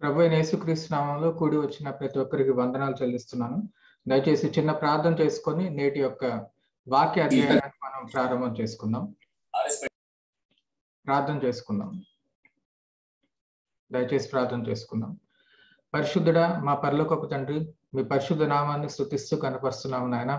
ప్రభు అయిన యేసుక్రీస్తు నామంలో కూడి వచ్చిన ప్రతి ఒక్కరికి వందనాలు చెల్లిస్తున్నాను దయచేసి చిన్న ప్రార్థన చేసుకొని నేటి యొక్క వాక్య అధ్యయనాన్ని మనం ప్రారంభం చేసుకుందాం ప్రార్థన చేసుకుందాం దయచేసి ప్రార్థన చేసుకుందాం పరిశుద్ధుడా మా పరలోకపు తండ్రి మీ పరిశుద్ధ నామాన్ని స్థుతిస్తూ కనపరుస్తున్నాము నాయన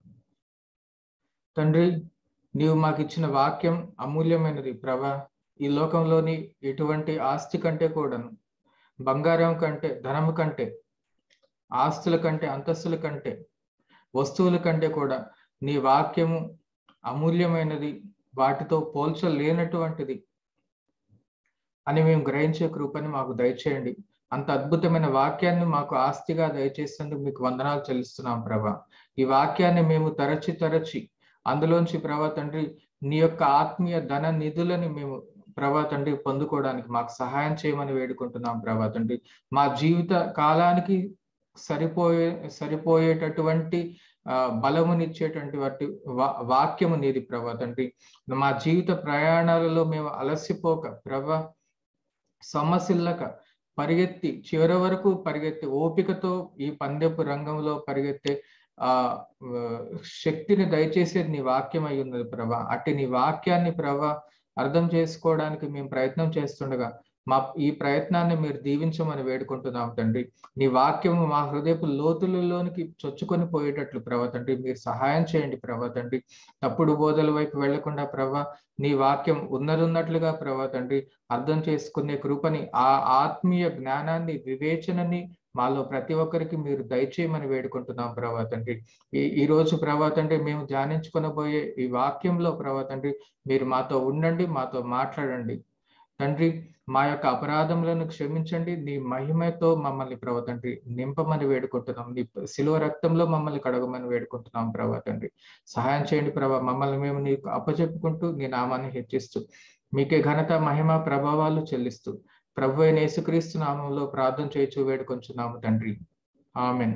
తండ్రి నీవు మాకు ఇచ్చిన వాక్యం అమూల్యమైనది ప్రభ ఈ లోకంలోని ఎటువంటి ఆస్తి కంటే కూడాను బంగారం కంటే ధనము కంటే ఆస్తుల కంటే అంతస్తుల కంటే వస్తువుల కంటే కూడా నీ వాక్యము అమూల్యమైనది వాటితో పోల్చలేనటువంటిది అని మేము గ్రహించే కృపని మాకు దయచేయండి అంత అద్భుతమైన వాక్యాన్ని మాకు ఆస్తిగా దయచేసేందుకు మీకు వందనాలు చెల్లిస్తున్నాం ప్రభా ఈ వాక్యాన్ని మేము తరచి తరచి అందులోంచి ప్రభా తండ్రి నీ యొక్క ఆత్మీయ ధన నిధులని మేము ప్రభా తండ్రి పొందుకోవడానికి మాకు సహాయం చేయమని వేడుకుంటున్నాం ప్రభా తండ్రి మా జీవిత కాలానికి సరిపోయే సరిపోయేటటువంటి బలమునిచ్చేటువంటి వాటి వాక్యము నీది ప్రభా తండ్రి మా జీవిత ప్రయాణాలలో మేము అలసిపోక ప్రభా సమస్యలక పరిగెత్తి చివరి వరకు పరిగెత్తి ఓపికతో ఈ పందెపు రంగంలో పరిగెత్తే ఆ శక్తిని దయచేసేది నీ వాక్యం అయి ఉన్నది ప్రభా అట్టి నీ వాక్యాన్ని ప్రభా అర్థం చేసుకోవడానికి మేము ప్రయత్నం చేస్తుండగా మా ఈ ప్రయత్నాన్ని మీరు దీవించమని వేడుకుంటున్నాం తండ్రి నీ వాక్యము మా హృదయపు లోతులలోనికి చొచ్చుకొని పోయేటట్లు ప్రభా తండ్రి మీరు సహాయం చేయండి ప్రభా తండ్రి తప్పుడు బోధల వైపు వెళ్లకుండా ప్రభా నీ వాక్యం ఉన్నదున్నట్లుగా ప్రభా తండ్రి అర్థం చేసుకునే కృపని ఆ ఆత్మీయ జ్ఞానాన్ని వివేచనని మాలో ప్రతి ఒక్కరికి మీరు దయచేయమని వేడుకుంటున్నాం ప్రభా తండ్రి ఈ ఈ రోజు ప్రభా తండ్రి మేము ధ్యానించుకొనబోయే ఈ వాక్యంలో ప్రభా తండ్రి మీరు మాతో ఉండండి మాతో మాట్లాడండి తండ్రి మా యొక్క అపరాధములను క్షమించండి నీ మహిమతో మమ్మల్ని ప్రభా తండ్రి నింపమని వేడుకుంటున్నాం నీ శిలువ రక్తంలో మమ్మల్ని కడగమని వేడుకుంటున్నాం ప్రభా తండ్రి సహాయం చేయండి ప్రభా మమ్మల్ని మేము నీకు అప్పచెప్పుకుంటూ నీ నామాన్ని హెచ్చిస్తూ మీకే ఘనత మహిమ ప్రభావాలు చెల్లిస్తూ ప్రభు అయిన యేసుక్రీస్తు నామంలో ప్రార్థన చేయొచ్చు వేడుకొంచున్నాము తండ్రి ఆమెన్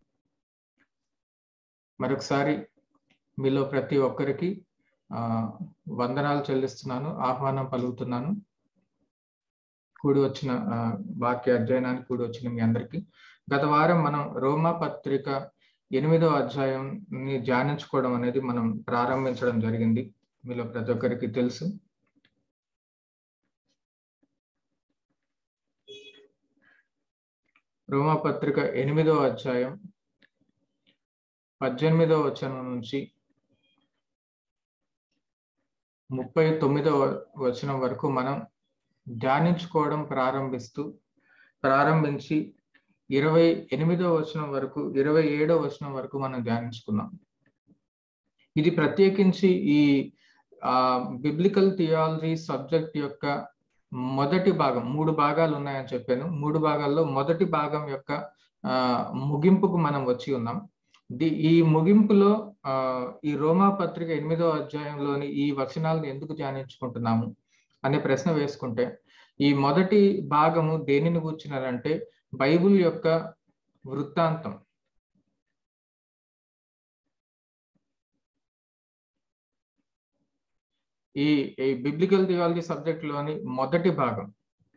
మరొకసారి మీలో ప్రతి ఒక్కరికి ఆ వందనాలు చెల్లిస్తున్నాను ఆహ్వానం పలుకుతున్నాను కూడి వచ్చిన వాక్య అధ్యయనానికి కూడి వచ్చిన మీ అందరికీ గత వారం మనం రోమా పత్రిక ఎనిమిదో అధ్యాయంని ధ్యానించుకోవడం అనేది మనం ప్రారంభించడం జరిగింది మీలో ప్రతి ఒక్కరికి తెలుసు రోమా పత్రిక ఎనిమిదో అధ్యాయం పద్దెనిమిదో వచనం నుంచి ముప్పై తొమ్మిదో వచనం వరకు మనం ధ్యానించుకోవడం ప్రారంభిస్తూ ప్రారంభించి ఇరవై ఎనిమిదో వచనం వరకు ఇరవై ఏడో వచనం వరకు మనం ధ్యానించుకున్నాం ఇది ప్రత్యేకించి ఈ బిబ్లికల్ థియాలజీ సబ్జెక్ట్ యొక్క మొదటి భాగం మూడు భాగాలు ఉన్నాయని చెప్పాను మూడు భాగాల్లో మొదటి భాగం యొక్క ముగింపుకు మనం వచ్చి ఉన్నాం ది ఈ ముగింపులో ఆ ఈ రోమా పత్రిక ఎనిమిదో అధ్యాయంలోని ఈ వచనాలను ఎందుకు ధ్యానించుకుంటున్నాము అనే ప్రశ్న వేసుకుంటే ఈ మొదటి భాగము దేనిని కూర్చున్నారంటే బైబుల్ యొక్క వృత్తాంతం ఈ ఈ బిబ్లికల్ థియాలజీ సబ్జెక్ట్ లోని మొదటి భాగం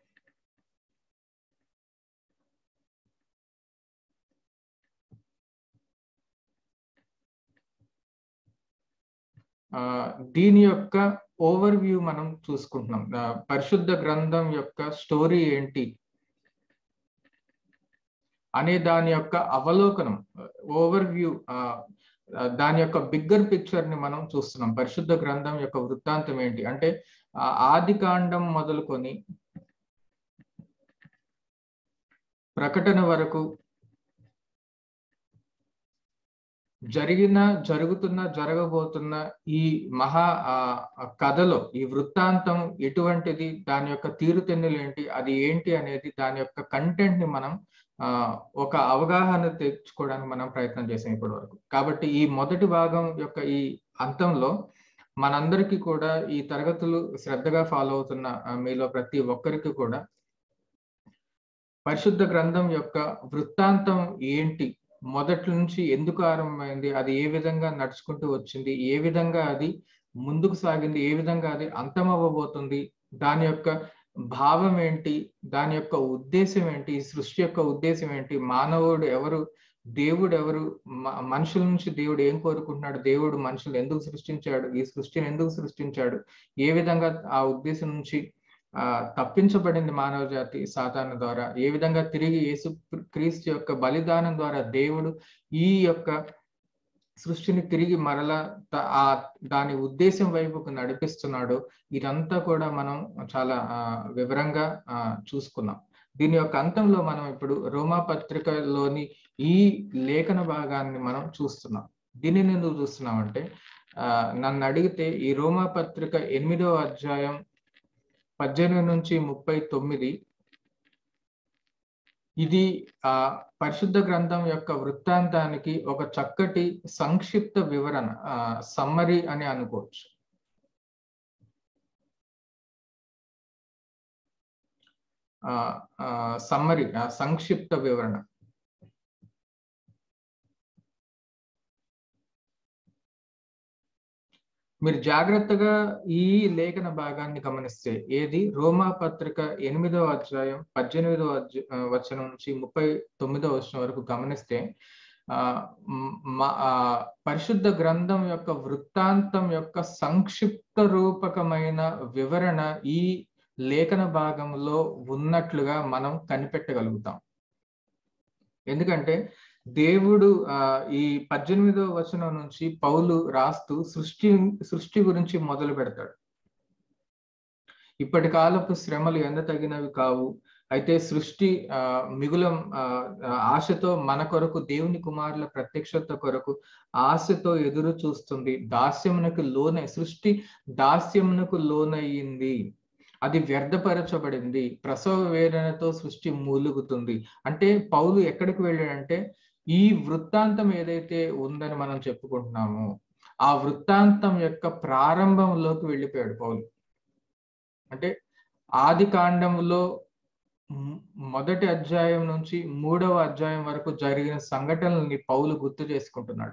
దీని యొక్క ఓవర్ వ్యూ మనం చూసుకుంటున్నాం పరిశుద్ధ గ్రంథం యొక్క స్టోరీ ఏంటి అనే దాని యొక్క అవలోకనం ఓవర్ వ్యూ దాని యొక్క బిగ్గర్ పిక్చర్ ని మనం చూస్తున్నాం పరిశుద్ధ గ్రంథం యొక్క వృత్తాంతం ఏంటి అంటే ఆది కాండం మొదలుకొని ప్రకటన వరకు జరిగిన జరుగుతున్న జరగబోతున్న ఈ మహా కథలో ఈ వృత్తాంతం ఎటువంటిది దాని యొక్క తీరుతెన్నులు ఏంటి అది ఏంటి అనేది దాని యొక్క కంటెంట్ ని మనం ఆ ఒక అవగాహన తెచ్చుకోవడానికి మనం ప్రయత్నం చేసాం ఇప్పటి వరకు కాబట్టి ఈ మొదటి భాగం యొక్క ఈ అంతంలో మనందరికీ కూడా ఈ తరగతులు శ్రద్ధగా ఫాలో అవుతున్న మీలో ప్రతి ఒక్కరికి కూడా పరిశుద్ధ గ్రంథం యొక్క వృత్తాంతం ఏంటి మొదటి నుంచి ఎందుకు ఆరంభమైంది అది ఏ విధంగా నడుచుకుంటూ వచ్చింది ఏ విధంగా అది ముందుకు సాగింది ఏ విధంగా అది అంతం అవ్వబోతుంది దాని యొక్క భావం ఏంటి దాని యొక్క ఉద్దేశం ఏంటి ఈ సృష్టి యొక్క ఉద్దేశం ఏంటి మానవుడు ఎవరు దేవుడు ఎవరు మనుషుల నుంచి దేవుడు ఏం కోరుకుంటున్నాడు దేవుడు మనుషులు ఎందుకు సృష్టించాడు ఈ సృష్టిని ఎందుకు సృష్టించాడు ఏ విధంగా ఆ ఉద్దేశం నుంచి ఆ తప్పించబడింది మానవ జాతి సాధారణ ద్వారా ఏ విధంగా తిరిగి యేసు క్రీస్తు యొక్క బలిదానం ద్వారా దేవుడు ఈ యొక్క సృష్టిని తిరిగి మరలా ఆ దాని ఉద్దేశం వైపుకు నడిపిస్తున్నాడు ఇదంతా కూడా మనం చాలా వివరంగా చూసుకున్నాం దీని యొక్క అంతంలో మనం ఇప్పుడు రోమా పత్రికలోని ఈ లేఖన భాగాన్ని మనం చూస్తున్నాం దీనిని ఎందుకు చూస్తున్నాం అంటే నన్ను అడిగితే ఈ రోమా పత్రిక ఎనిమిదవ అధ్యాయం పద్దెనిమిది నుంచి ముప్పై తొమ్మిది ఇది ఆ పరిశుద్ధ గ్రంథం యొక్క వృత్తాంతానికి ఒక చక్కటి సంక్షిప్త వివరణ సమ్మరి అని అనుకోవచ్చు సమ్మరి సంక్షిప్త వివరణ మీరు జాగ్రత్తగా ఈ లేఖన భాగాన్ని గమనిస్తే ఏది రోమా పత్రిక ఎనిమిదవ అధ్యాయం పద్దెనిమిదవ వచనం నుంచి ముప్పై తొమ్మిదవ వచనం వరకు గమనిస్తే ఆ పరిశుద్ధ గ్రంథం యొక్క వృత్తాంతం యొక్క సంక్షిప్త రూపకమైన వివరణ ఈ లేఖన భాగంలో ఉన్నట్లుగా మనం కనిపెట్టగలుగుతాం ఎందుకంటే దేవుడు ఆ ఈ పద్దెనిమిదో వచనం నుంచి పౌలు రాస్తూ సృష్టి సృష్టి గురించి మొదలు పెడతాడు ఇప్పటి కాలపు శ్రమలు ఎంత తగినవి కావు అయితే సృష్టి ఆ మిగులం ఆశతో మన కొరకు దేవుని కుమారుల ప్రత్యక్షత కొరకు ఆశతో ఎదురు చూస్తుంది దాస్యమునకు లోనై సృష్టి దాస్యమునకు లోనయ్యింది అది వ్యర్థపరచబడింది ప్రసవ వేదనతో సృష్టి మూలుగుతుంది అంటే పౌలు ఎక్కడికి వెళ్ళాడంటే ఈ వృత్తాంతం ఏదైతే ఉందని మనం చెప్పుకుంటున్నామో ఆ వృత్తాంతం యొక్క ప్రారంభంలోకి వెళ్ళిపోయాడు పౌలు అంటే ఆది కాండంలో మొదటి అధ్యాయం నుంచి మూడవ అధ్యాయం వరకు జరిగిన సంఘటనల్ని పౌలు గుర్తు చేసుకుంటున్నాడు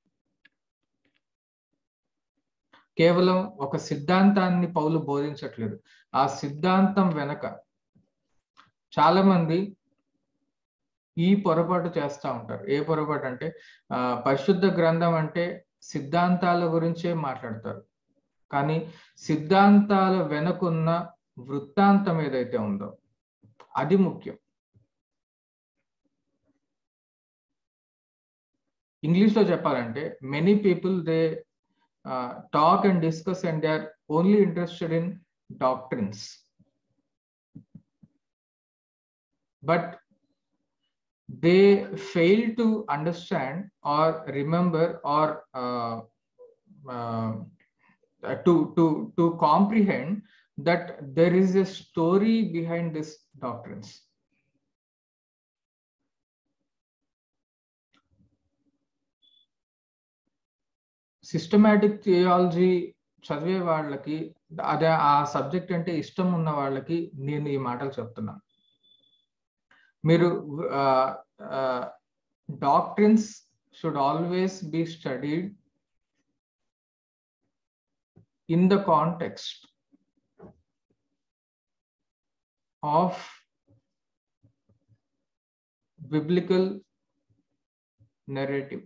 కేవలం ఒక సిద్ధాంతాన్ని పౌలు బోధించట్లేదు ఆ సిద్ధాంతం వెనక చాలా మంది ఈ పొరపాటు చేస్తూ ఉంటారు ఏ పొరపాటు అంటే ఆ పరిశుద్ధ గ్రంథం అంటే సిద్ధాంతాల గురించే మాట్లాడతారు కానీ సిద్ధాంతాల వెనుకున్న వృత్తాంతం ఏదైతే ఉందో అది ముఖ్యం ఇంగ్లీష్ లో చెప్పాలంటే many people they talk and discuss and they are only interested in doctrines but they fail to understand or remember or uh, uh, to to to comprehend that there is a story behind this doctrines systematic theology చదివే వాళ్ళకి అదే ఆ subject అంటే ఇష్టం ఉన్న వాళ్ళకి నేను ఈ మాటలు చెప్తున్నాను మీరు doctrines should always be studied in the context of biblical narrative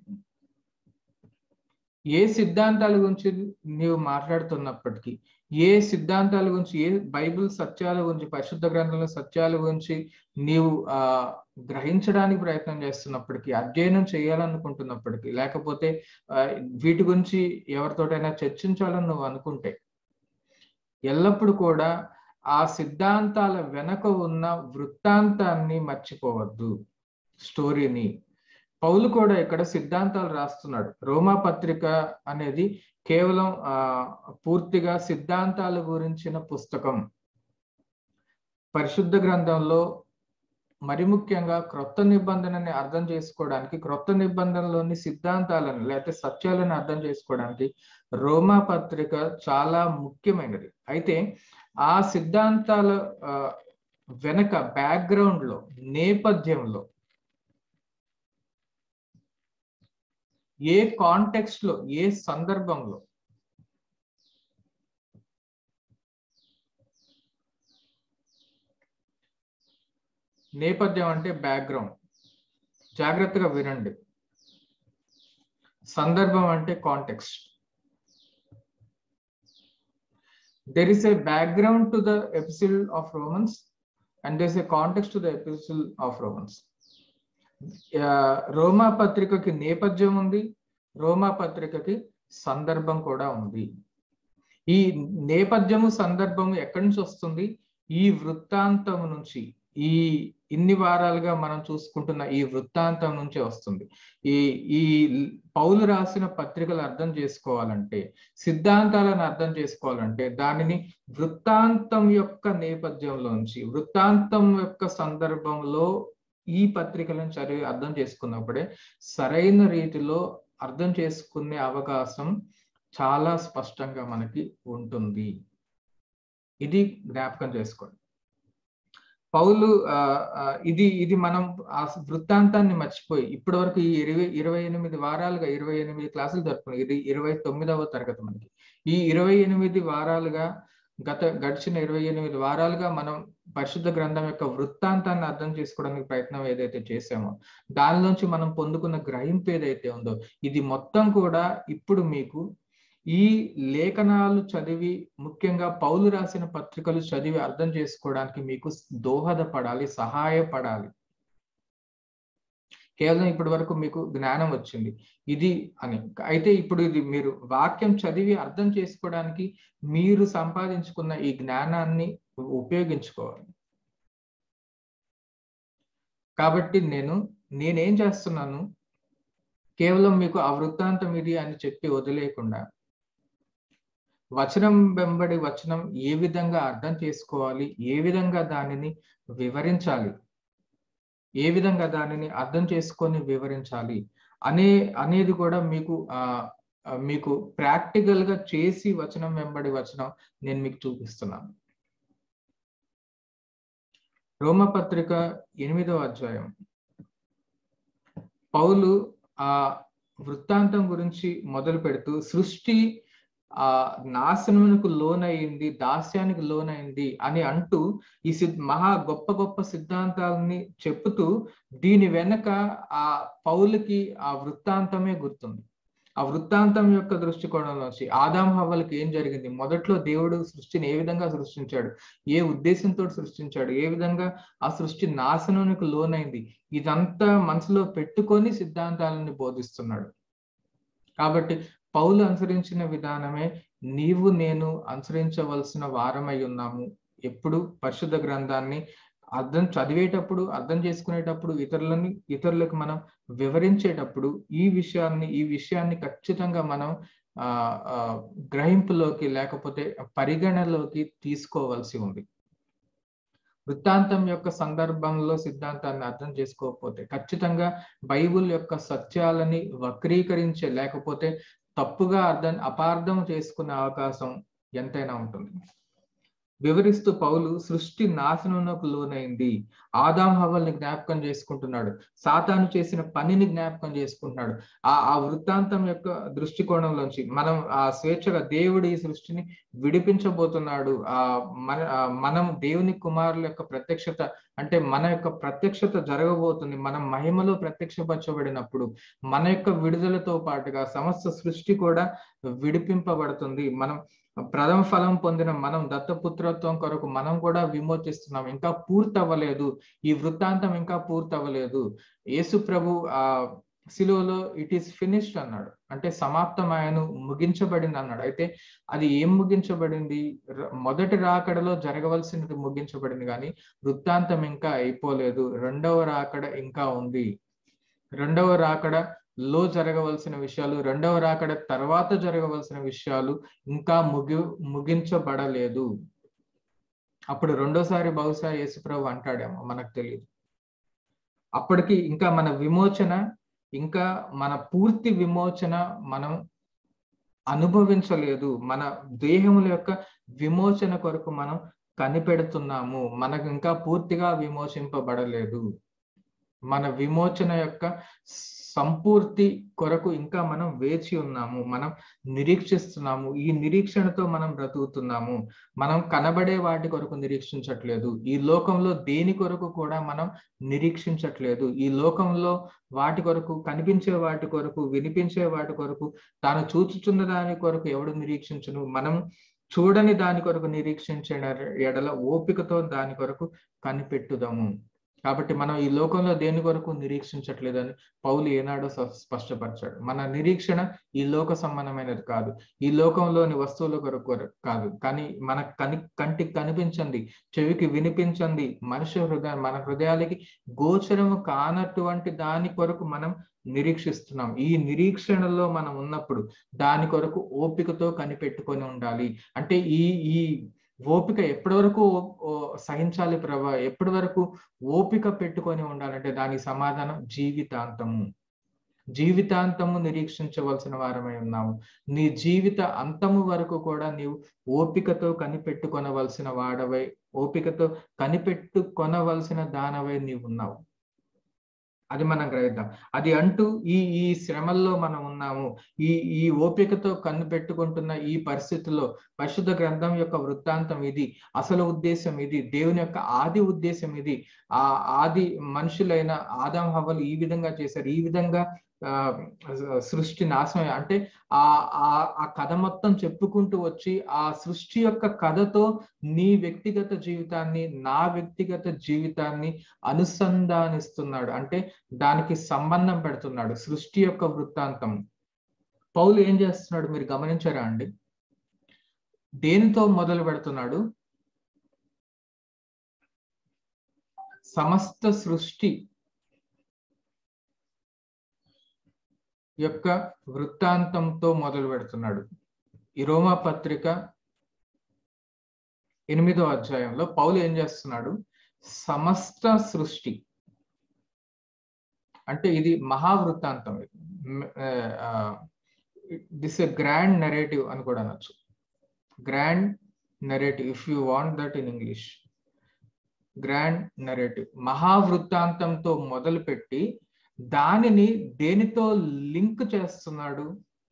ఏ సిద్ధాంతాల గురించి నీవు మాట్లాడుతున్నప్పటికీ ఏ సిద్ధాంతాల గురించి ఏ బైబిల్ సత్యాల గురించి పరిశుద్ధ గ్రంథంలో సత్యాల గురించి నీవు ఆ గ్రహించడానికి ప్రయత్నం చేస్తున్నప్పటికీ అధ్యయనం చేయాలనుకుంటున్నప్పటికీ లేకపోతే వీటి గురించి ఎవరితోటైనా చర్చించాలని నువ్వు అనుకుంటే ఎల్లప్పుడూ కూడా ఆ సిద్ధాంతాల వెనక ఉన్న వృత్తాంతాన్ని మర్చిపోవద్దు స్టోరీని పౌలు కూడా ఇక్కడ సిద్ధాంతాలు రాస్తున్నాడు రోమా పత్రిక అనేది కేవలం ఆ పూర్తిగా సిద్ధాంతాల గురించిన పుస్తకం పరిశుద్ధ గ్రంథంలో మరి ముఖ్యంగా క్రొత్త నిబంధనని అర్థం చేసుకోవడానికి క్రొత్త నిబంధనలోని సిద్ధాంతాలను లేకపోతే సత్యాలను అర్థం చేసుకోవడానికి రోమా పత్రిక చాలా ముఖ్యమైనది అయితే ఆ సిద్ధాంతాల వెనక బ్యాక్గ్రౌండ్ లో నేపథ్యంలో ఏ కాంటెక్స్ట్ లో ఏ సందర్భంలో నేపథ్యం అంటే బ్యాక్గ్రౌండ్ జాగ్రత్తగా వినండి సందర్భం అంటే context there is a background to the epistle of Romans and there's a context to the epistle of Romans. రోమా పత్రికకి నేపథ్యం ఉంది రోమా పత్రికకి సందర్భం కూడా ఉంది ఈ నేపథ్యము సందర్భము ఎక్కడి నుంచి వస్తుంది ఈ వృత్తాంతం నుంచి ఈ ఇన్ని వారాలుగా మనం చూసుకుంటున్న ఈ వృత్తాంతం నుంచే వస్తుంది ఈ ఈ పౌలు రాసిన పత్రికలు అర్థం చేసుకోవాలంటే సిద్ధాంతాలను అర్థం చేసుకోవాలంటే దానిని వృత్తాంతం యొక్క నేపథ్యంలోంచి వృత్తాంతం యొక్క సందర్భంలో ఈ పత్రికలను చదివి అర్థం చేసుకున్నప్పుడే సరైన రీతిలో అర్థం చేసుకునే అవకాశం చాలా స్పష్టంగా మనకి ఉంటుంది ఇది జ్ఞాపకం చేసుకోండి పౌలు ఇది ఇది మనం ఆ వృత్తాంతాన్ని మర్చిపోయి ఇప్పటి వరకు ఈ ఇరవై ఇరవై ఎనిమిది వారాలుగా ఇరవై ఎనిమిది క్లాసులు జరుపుకున్నాం ఇది ఇరవై తొమ్మిదవ తరగతి మనకి ఈ ఇరవై ఎనిమిది వారాలుగా గత గడిచిన ఇరవై ఎనిమిది వారాలుగా మనం పరిశుద్ధ గ్రంథం యొక్క వృత్తాంతాన్ని అర్థం చేసుకోవడానికి ప్రయత్నం ఏదైతే చేసామో దానిలోంచి మనం పొందుకున్న గ్రహింపు ఏదైతే ఉందో ఇది మొత్తం కూడా ఇప్పుడు మీకు ఈ లేఖనాలు చదివి ముఖ్యంగా పౌలు రాసిన పత్రికలు చదివి అర్థం చేసుకోవడానికి మీకు దోహదపడాలి సహాయపడాలి కేవలం ఇప్పటి వరకు మీకు జ్ఞానం వచ్చింది ఇది అని అయితే ఇప్పుడు ఇది మీరు వాక్యం చదివి అర్థం చేసుకోవడానికి మీరు సంపాదించుకున్న ఈ జ్ఞానాన్ని ఉపయోగించుకోవాలి కాబట్టి నేను నేనేం చేస్తున్నాను కేవలం మీకు ఆ వృత్తాంతం ఇది అని చెప్పి వదిలేయకుండా వచనం వెంబడి వచనం ఏ విధంగా అర్థం చేసుకోవాలి ఏ విధంగా దానిని వివరించాలి ఏ విధంగా దానిని అర్థం చేసుకొని వివరించాలి అనే అనేది కూడా మీకు ఆ మీకు ప్రాక్టికల్ గా చేసి వచనం వెంబడి వచనం నేను మీకు చూపిస్తున్నాను రోమపత్రిక ఎనిమిదవ అధ్యాయం పౌలు ఆ వృత్తాంతం గురించి మొదలు పెడుతూ సృష్టి ఆ నాశనమునకు లోనయింది దాస్యానికి లోనైంది అని అంటూ ఈ సిద్ మహా గొప్ప గొప్ప సిద్ధాంతాలని చెప్పుతూ దీని వెనక ఆ పౌలకి ఆ వృత్తాంతమే గుర్తుంది ఆ వృత్తాంతం యొక్క దృష్టికోణంలోంచి ఆదాం హవ్వలకి ఏం జరిగింది మొదట్లో దేవుడు సృష్టిని ఏ విధంగా సృష్టించాడు ఏ ఉద్దేశంతో సృష్టించాడు ఏ విధంగా ఆ సృష్టి నాశనానికి లోనైంది ఇదంతా మనసులో పెట్టుకొని సిద్ధాంతాలని బోధిస్తున్నాడు కాబట్టి పౌలు అనుసరించిన విధానమే నీవు నేను అనుసరించవలసిన వారమై ఉన్నాము ఎప్పుడు పరిశుద్ధ గ్రంథాన్ని అర్థం చదివేటప్పుడు అర్థం చేసుకునేటప్పుడు ఇతరులని ఇతరులకు మనం వివరించేటప్పుడు ఈ విషయాన్ని ఈ విషయాన్ని ఖచ్చితంగా మనం ఆ గ్రహింపులోకి లేకపోతే పరిగణలోకి తీసుకోవాల్సి ఉంది వృత్తాంతం యొక్క సందర్భంలో సిద్ధాంతాన్ని అర్థం చేసుకోకపోతే ఖచ్చితంగా బైబుల్ యొక్క సత్యాలని వక్రీకరించే లేకపోతే తప్పుగా అర్థం అపార్థం చేసుకునే అవకాశం ఎంతైనా ఉంటుంది వివరిస్తూ పౌలు సృష్టి నాశనంకు లోనైంది ఆదాం హవల్ని జ్ఞాపకం చేసుకుంటున్నాడు సాతాను చేసిన పనిని జ్ఞాపకం చేసుకుంటున్నాడు ఆ ఆ వృత్తాంతం యొక్క దృష్టికోణంలోంచి మనం ఆ స్వేచ్ఛగా దేవుడు ఈ సృష్టిని విడిపించబోతున్నాడు ఆ మన మనం దేవుని కుమారుల యొక్క ప్రత్యక్షత అంటే మన యొక్క ప్రత్యక్షత జరగబోతుంది మనం మహిమలో ప్రత్యక్షపరచబడినప్పుడు మన యొక్క విడుదలతో పాటుగా సమస్త సృష్టి కూడా విడిపింపబడుతుంది మనం ప్రథమ ఫలం పొందిన మనం దత్తపుత్రత్వం కొరకు మనం కూడా విమోచిస్తున్నాం ఇంకా పూర్తి అవ్వలేదు ఈ వృత్తాంతం ఇంకా పూర్తి అవ్వలేదు యేసు ప్రభు ఆ శిలువలో ఇట్ ఈస్ ఫినిష్డ్ అన్నాడు అంటే సమాప్తమాయను ముగించబడింది అన్నాడు అయితే అది ఏం ముగించబడింది మొదటి రాకడలో జరగవలసినది ముగించబడింది కానీ వృత్తాంతం ఇంకా అయిపోలేదు రెండవ రాకడ ఇంకా ఉంది రెండవ రాకడ లో జరగవలసిన విషయాలు రెండవ రాకడ తర్వాత జరగవలసిన విషయాలు ఇంకా ముగి ముగించబడలేదు అప్పుడు రెండోసారి బహుశా యేసుప్రభు అంటాడేమో మనకు తెలియదు అప్పటికి ఇంకా మన విమోచన ఇంకా మన పూర్తి విమోచన మనం అనుభవించలేదు మన దేహముల యొక్క విమోచన కొరకు మనం కనిపెడుతున్నాము మనకు ఇంకా పూర్తిగా విమోచింపబడలేదు మన విమోచన యొక్క సంపూర్తి కొరకు ఇంకా మనం వేచి ఉన్నాము మనం నిరీక్షిస్తున్నాము ఈ నిరీక్షణతో మనం బ్రతుకుతున్నాము మనం కనబడే వాటి కొరకు నిరీక్షించట్లేదు ఈ లోకంలో దేని కొరకు కూడా మనం నిరీక్షించట్లేదు ఈ లోకంలో వాటి కొరకు కనిపించే వాటి కొరకు వినిపించే వాటి కొరకు తాను చూచుచున్న దాని కొరకు ఎవడు నిరీక్షించును మనం చూడని దాని కొరకు నిరీక్షించిన ఎడల ఓపికతో దాని కొరకు కనిపెట్టుదాము కాబట్టి మనం ఈ లోకంలో దేని కొరకు నిరీక్షించట్లేదని పౌలు ఏనాడో స్పష్టపరిచాడు మన నిరీక్షణ ఈ లోక సంబంధమైనది కాదు ఈ లోకంలోని వస్తువుల కొరకు కాదు కానీ మన కని కంటికి కనిపించండి చెవికి వినిపించండి మనిషి హృదయం మన హృదయాలకి గోచరము కానటువంటి దాని కొరకు మనం నిరీక్షిస్తున్నాం ఈ నిరీక్షణలో మనం ఉన్నప్పుడు దాని కొరకు ఓపికతో కనిపెట్టుకొని ఉండాలి అంటే ఈ ఈ ఓపిక ఎప్పటి వరకు సహించాలి ప్రభా ఎప్పటి వరకు ఓపిక పెట్టుకొని ఉండాలంటే దానికి సమాధానం జీవితాంతము జీవితాంతము నిరీక్షించవలసిన వారమై ఉన్నాము నీ జీవిత అంతము వరకు కూడా నీవు ఓపికతో కనిపెట్టుకొనవలసిన వాడవై ఓపికతో కనిపెట్టుకొనవలసిన దానవై నీవు ఉన్నావు అది మనం గ్రహిద్దాం అది అంటూ ఈ ఈ శ్రమల్లో మనం ఉన్నాము ఈ ఈ ఓపికతో కన్ను పెట్టుకుంటున్న ఈ పరిస్థితుల్లో పరిశుద్ధ గ్రంథం యొక్క వృత్తాంతం ఇది అసలు ఉద్దేశం ఇది దేవుని యొక్క ఆది ఉద్దేశం ఇది ఆ ఆది మనుషులైన ఆదాం హవలు ఈ విధంగా చేశారు ఈ విధంగా ఆ సృష్టి నాశనం అంటే ఆ ఆ కథ మొత్తం చెప్పుకుంటూ వచ్చి ఆ సృష్టి యొక్క కథతో నీ వ్యక్తిగత జీవితాన్ని నా వ్యక్తిగత జీవితాన్ని అనుసంధానిస్తున్నాడు అంటే దానికి సంబంధం పెడుతున్నాడు సృష్టి యొక్క వృత్తాంతం పౌలు ఏం చేస్తున్నాడు మీరు గమనించారా అండి దేనితో మొదలు పెడుతున్నాడు సమస్త సృష్టి యొక్క వృత్తాంతంతో మొదలు పెడుతున్నాడు ఈ రోమా పత్రిక ఎనిమిదో అధ్యాయంలో పౌలు ఏం చేస్తున్నాడు సమస్త సృష్టి అంటే ఇది మహావృత్తాంతం దిస్ ఎ గ్రాండ్ నెరేటివ్ అని కూడా అనొచ్చు grand narrative if you want that in English grand narrative మహావృత్తాంతంతో మొదలుపెట్టి దానిని దేనితో లింక్ చేస్తున్నాడు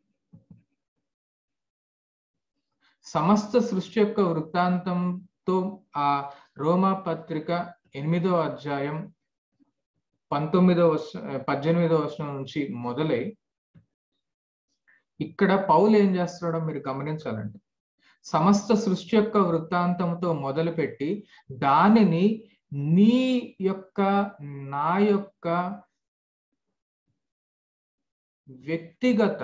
సమస్త సృష్టి యొక్క వృత్తాంతంతో ఆ రోమా పత్రిక ఎనిమిదో అధ్యాయం పంతొమ్మిదో వర్ష పద్దెనిమిదో వర్షం నుంచి మొదలై ఇక్కడ పౌలు ఏం చేస్తున్నాడో మీరు గమనించాలండి సమస్త సృష్టి యొక్క వృత్తాంతంతో మొదలుపెట్టి దానిని నీ యొక్క నా యొక్క వ్యక్తిగత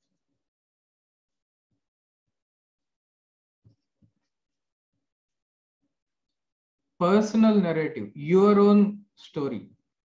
personal narrative your own story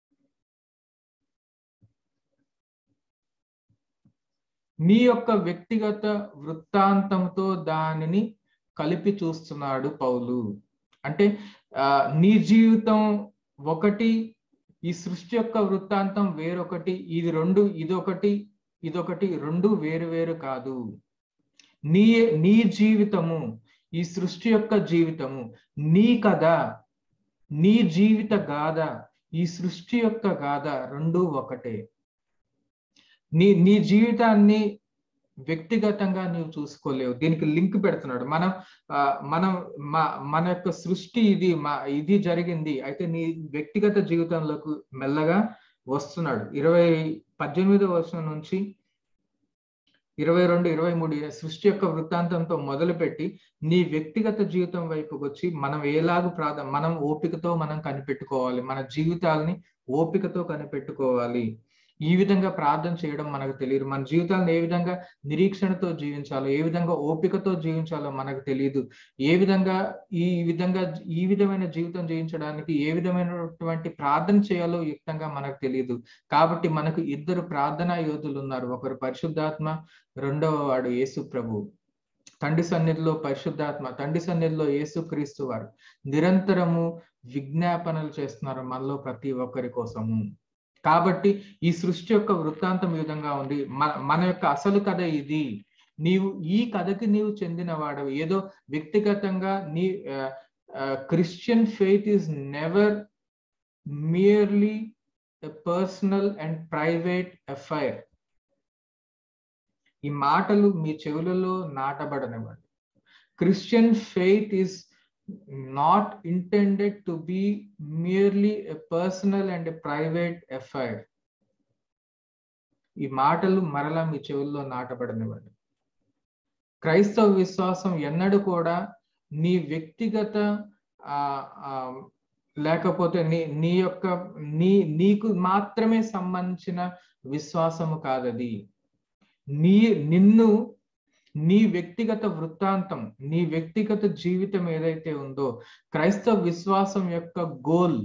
నీ యొక్క వ్యక్తిగత వృత్తాంతంతో దానిని కలిపి చూస్తున్నాడు పౌలు అంటే నీ జీవితం ఒకటి ఈ సృష్టి యొక్క వృత్తాంతం వేరొకటి ఇది రెండు ఇదొకటి ఇదొకటి రెండు వేరు వేరు కాదు నీ నీ జీవితము ఈ సృష్టి యొక్క జీవితము నీ కథ నీ జీవిత గాథ ఈ సృష్టి యొక్క గాథ రెండు ఒకటే నీ నీ జీవితాన్ని వ్యక్తిగతంగా నీవు చూసుకోలేవు దీనికి లింక్ పెడుతున్నాడు మనం మనం మన యొక్క సృష్టి ఇది మా ఇది జరిగింది అయితే నీ వ్యక్తిగత జీవితంలోకి మెల్లగా వస్తున్నాడు ఇరవై పద్దెనిమిదో వర్షం నుంచి ఇరవై రెండు ఇరవై మూడు సృష్టి యొక్క వృత్తాంతంతో మొదలుపెట్టి నీ వ్యక్తిగత జీవితం వైపుకి వచ్చి మనం ఎలాగ ప్రాధ మనం ఓపికతో మనం కనిపెట్టుకోవాలి మన జీవితాలని ఓపికతో కనిపెట్టుకోవాలి ఈ విధంగా ప్రార్థన చేయడం మనకు తెలియదు మన జీవితాలను ఏ విధంగా నిరీక్షణతో జీవించాలో ఏ విధంగా ఓపికతో జీవించాలో మనకు తెలియదు ఏ విధంగా ఈ విధంగా ఈ విధమైన జీవితం జీవించడానికి ఏ విధమైనటువంటి ప్రార్థన చేయాలో యుక్తంగా మనకు తెలియదు కాబట్టి మనకు ఇద్దరు ప్రార్థనా యోధులు ఉన్నారు ఒకరు పరిశుద్ధాత్మ రెండవ వాడు యేసు ప్రభు తండ్రి సన్నిధిలో పరిశుద్ధాత్మ తండ్రి సన్నిధిలో యేసు క్రీస్తు వారు నిరంతరము విజ్ఞాపనలు చేస్తున్నారు మనలో ప్రతి ఒక్కరి కోసము కాబట్టి ఈ సృష్టి యొక్క వృత్తాంతం ఈ విధంగా ఉంది మన మన యొక్క అసలు కథ ఇది నీవు ఈ కథకి నీవు చెందిన వాడవు ఏదో వ్యక్తిగతంగా నీ Christian faith is never merely a personal and private affair ఈ మాటలు మీ చెవులలో నాటబడనివ్వండి Christian faith is not intended to be merely a personal and a private affair ఈ మాటలు మరలా మీ చెవుల్లో నాటబడనివ్వండి క్రైస్తవ విశ్వాసం ఎన్నడూ కూడా నీ వ్యక్తిగత లేకపోతే నీ నీ యొక్క నీ నీకు మాత్రమే సంబంధించిన విశ్వాసము కాదది నీ నిన్ను నీ వ్యక్తిగత వృత్తాంతం నీ వ్యక్తిగత జీవితం ఏదైతే ఉందో క్రైస్తవ విశ్వాసం యొక్క గోల్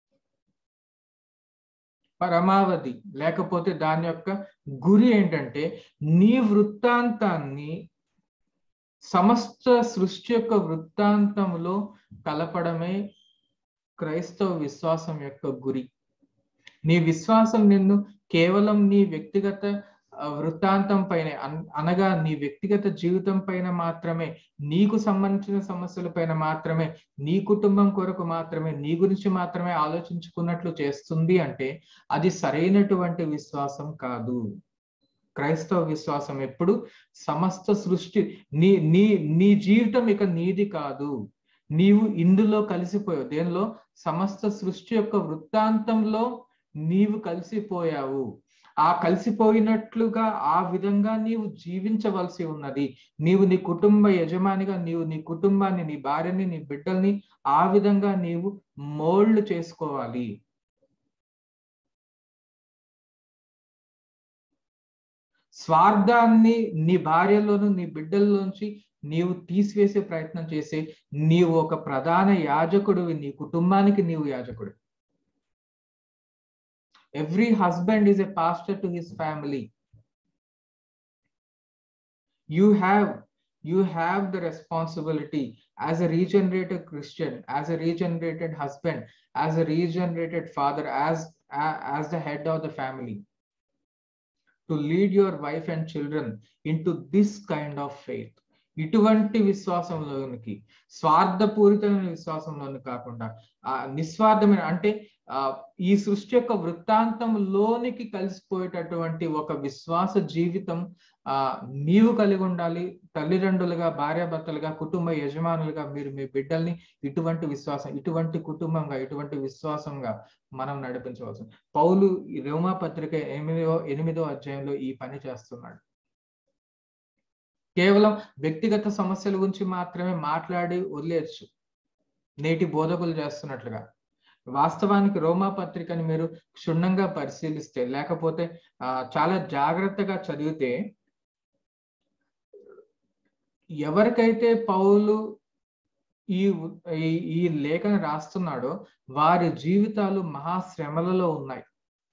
పరమావధి లేకపోతే దాని యొక్క గురి ఏంటంటే నీ వృత్తాంతాన్ని సమస్త సృష్టి యొక్క వృత్తాంతంలో కలపడమే క్రైస్తవ విశ్వాసం యొక్క గురి నీ విశ్వాసం నిన్ను కేవలం నీ వ్యక్తిగత వృత్తాంతం పైన అనగా నీ వ్యక్తిగత జీవితం పైన మాత్రమే నీకు సంబంధించిన సమస్యల పైన మాత్రమే నీ కుటుంబం కొరకు మాత్రమే నీ గురించి మాత్రమే ఆలోచించుకున్నట్లు చేస్తుంది అంటే అది సరైనటువంటి విశ్వాసం కాదు క్రైస్తవ విశ్వాసం ఎప్పుడు సమస్త సృష్టి నీ నీ నీ జీవితం ఇక నీది కాదు నీవు ఇందులో కలిసిపోయావు దేనిలో సమస్త సృష్టి యొక్క వృత్తాంతంలో నీవు కలిసిపోయావు ఆ కలిసిపోయినట్లుగా ఆ విధంగా నీవు జీవించవలసి ఉన్నది నీవు నీ కుటుంబ యజమానిగా నీవు నీ కుటుంబాన్ని నీ భార్యని నీ బిడ్డల్ని ఆ విధంగా నీవు మోల్డ్ చేసుకోవాలి స్వార్థాన్ని నీ భార్యలోను నీ బిడ్డల్లోంచి నీవు తీసివేసే ప్రయత్నం చేసి నీవు ఒక ప్రధాన యాజకుడివి నీ కుటుంబానికి నీవు యాజకుడు every husband is a pastor to his family you have you have the responsibility as a regenerated christian as a regenerated husband as a regenerated father as as the head of the family to lead your wife and children into this kind of faith ఇటువంటి విశ్వాసంలోనికి స్వార్థపూరితమైన విశ్వాసంలోని కాకుండా ఆ నిస్వార్థమైన అంటే ఆ ఈ సృష్టి యొక్క వృత్తాంతంలోనికి కలిసిపోయేటటువంటి ఒక విశ్వాస జీవితం ఆ నీవు కలిగి ఉండాలి తల్లిదండ్రులుగా భార్యాభర్తలుగా కుటుంబ యజమానులుగా మీరు మీ బిడ్డల్ని ఇటువంటి విశ్వాసం ఇటువంటి కుటుంబంగా ఇటువంటి విశ్వాసంగా మనం నడిపించవచ్చు పౌలు రోమా పత్రిక ఎనిమిదో ఎనిమిదో అధ్యాయంలో ఈ పని చేస్తున్నాడు కేవలం వ్యక్తిగత సమస్యల గురించి మాత్రమే మాట్లాడి వదిలేయచ్చు నేటి బోధకులు చేస్తున్నట్లుగా వాస్తవానికి రోమా పత్రికని మీరు క్షుణ్ణంగా పరిశీలిస్తే లేకపోతే ఆ చాలా జాగ్రత్తగా చదివితే ఎవరికైతే పౌలు ఈ ఈ లేఖను రాస్తున్నాడో వారి జీవితాలు మహాశ్రమలలో ఉన్నాయి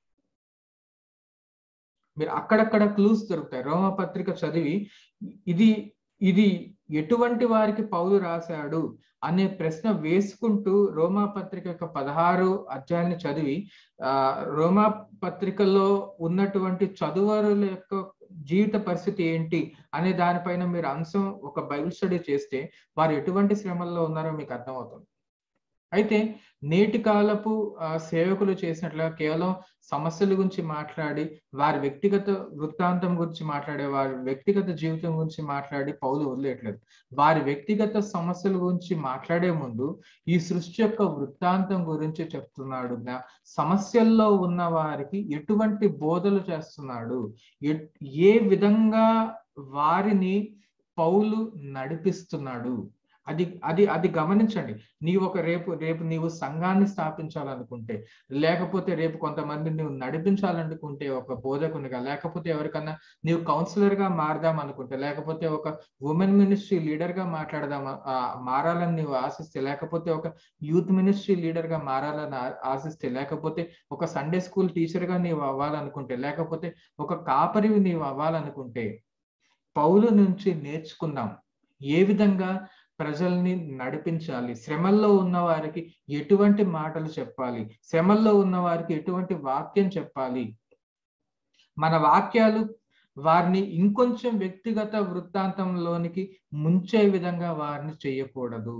మీరు అక్కడక్కడ క్లూస్ దొరుకుతాయి రోమ పత్రిక చదివి ఇది ఇది ఎటువంటి వారికి పౌలు రాశాడు అనే ప్రశ్న వేసుకుంటూ రోమా పత్రిక యొక్క పదహారు అధ్యాయాన్ని చదివి ఆ రోమా పత్రికలో ఉన్నటువంటి చదువరుల యొక్క జీవిత పరిస్థితి ఏంటి అనే దానిపైన మీరు అంశం ఒక బైబిల్ స్టడీ చేస్తే వారు ఎటువంటి శ్రమల్లో ఉన్నారో మీకు అర్థమవుతుంది అయితే నేటి కాలపు సేవకులు చేసినట్లుగా కేవలం సమస్యల గురించి మాట్లాడి వారి వ్యక్తిగత వృత్తాంతం గురించి మాట్లాడే వారి వ్యక్తిగత జీవితం గురించి మాట్లాడి పౌలు వదిలేయట్లేదు వారి వ్యక్తిగత సమస్యల గురించి మాట్లాడే ముందు ఈ సృష్టి యొక్క వృత్తాంతం గురించి చెప్తున్నాడు సమస్యల్లో ఉన్న వారికి ఎటువంటి బోధలు చేస్తున్నాడు ఏ విధంగా వారిని పౌలు నడిపిస్తున్నాడు అది అది అది గమనించండి నీవు ఒక రేపు రేపు నీవు సంఘాన్ని స్థాపించాలనుకుంటే లేకపోతే రేపు కొంతమంది నువ్వు నడిపించాలనుకుంటే ఒక బోధకునిగా లేకపోతే ఎవరికన్నా నీవు కౌన్సిలర్ గా మారదాం అనుకుంటే లేకపోతే ఒక ఉమెన్ మినిస్ట్రీ లీడర్ గా మాట్లాడదాం మారాలని నీవు ఆశిస్తే లేకపోతే ఒక యూత్ మినిస్ట్రీ లీడర్ గా మారాలని ఆశిస్తే లేకపోతే ఒక సండే స్కూల్ టీచర్ గా నీవు అవ్వాలనుకుంటే లేకపోతే ఒక కాపరివి నీవు అవ్వాలనుకుంటే పౌలు నుంచి నేర్చుకుందాం ఏ విధంగా ప్రజల్ని నడిపించాలి శ్రమల్లో ఉన్న వారికి ఎటువంటి మాటలు చెప్పాలి శ్రమల్లో ఉన్న వారికి ఎటువంటి వాక్యం చెప్పాలి మన వాక్యాలు వారిని ఇంకొంచెం వ్యక్తిగత వృత్తాంతంలోనికి ముంచే విధంగా వారిని చేయకూడదు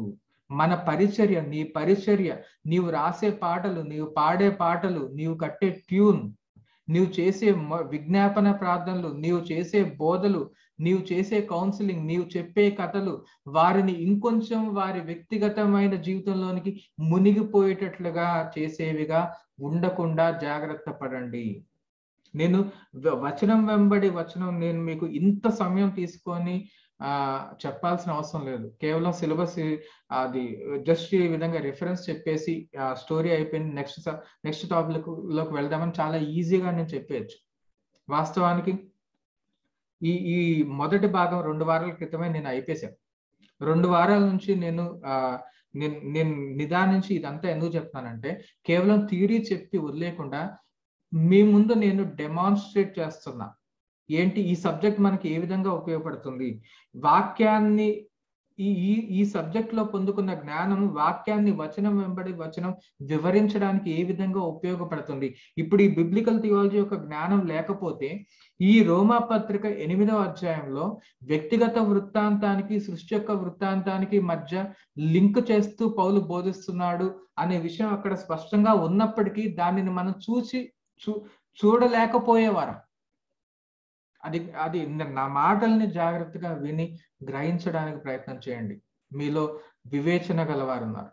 మన పరిచర్య నీ పరిచర్య నీవు రాసే పాటలు నీవు పాడే పాటలు నీవు కట్టే ట్యూన్ నీవు చేసే విజ్ఞాపన ప్రార్థనలు నీవు చేసే బోధలు నీవు చేసే కౌన్సిలింగ్ నీవు చెప్పే కథలు వారిని ఇంకొంచెం వారి వ్యక్తిగతమైన జీవితంలోనికి మునిగిపోయేటట్లుగా చేసేవిగా ఉండకుండా జాగ్రత్త పడండి నేను వచనం వెంబడి వచనం నేను మీకు ఇంత సమయం తీసుకొని ఆ చెప్పాల్సిన అవసరం లేదు కేవలం సిలబస్ అది జస్ట్ ఈ విధంగా రిఫరెన్స్ చెప్పేసి ఆ స్టోరీ అయిపోయింది నెక్స్ట్ నెక్స్ట్ టాపిక్ లోకి వెళ్దామని చాలా ఈజీగా నేను చెప్పేయచ్చు వాస్తవానికి ఈ ఈ మొదటి భాగం రెండు వారాల క్రితమే నేను అయిపోయాను రెండు వారాల నుంచి నేను ఆ నేను నేను నిదానించి ఇదంతా ఎందుకు చెప్తానంటే కేవలం థియరీ చెప్పి వదిలేకుండా మీ ముందు నేను డెమాన్స్ట్రేట్ చేస్తున్నా ఏంటి ఈ సబ్జెక్ట్ మనకి ఏ విధంగా ఉపయోగపడుతుంది వాక్యాన్ని ఈ ఈ ఈ సబ్జెక్ట్ లో పొందుకున్న జ్ఞానం వాక్యాన్ని వచనం వెంబడి వచనం వివరించడానికి ఏ విధంగా ఉపయోగపడుతుంది ఇప్పుడు ఈ బిబ్లికల్ థియాలజీ యొక్క జ్ఞానం లేకపోతే ఈ రోమా పత్రిక ఎనిమిదవ అధ్యాయంలో వ్యక్తిగత వృత్తాంతానికి సృష్టి యొక్క వృత్తాంతానికి మధ్య లింక్ చేస్తూ పౌలు బోధిస్తున్నాడు అనే విషయం అక్కడ స్పష్టంగా ఉన్నప్పటికీ దానిని మనం చూసి చూ చూడలేకపోయేవారం అది అది నా మాటల్ని జాగ్రత్తగా విని గ్రహించడానికి ప్రయత్నం చేయండి మీలో వివేచన గలవారు ఉన్నారు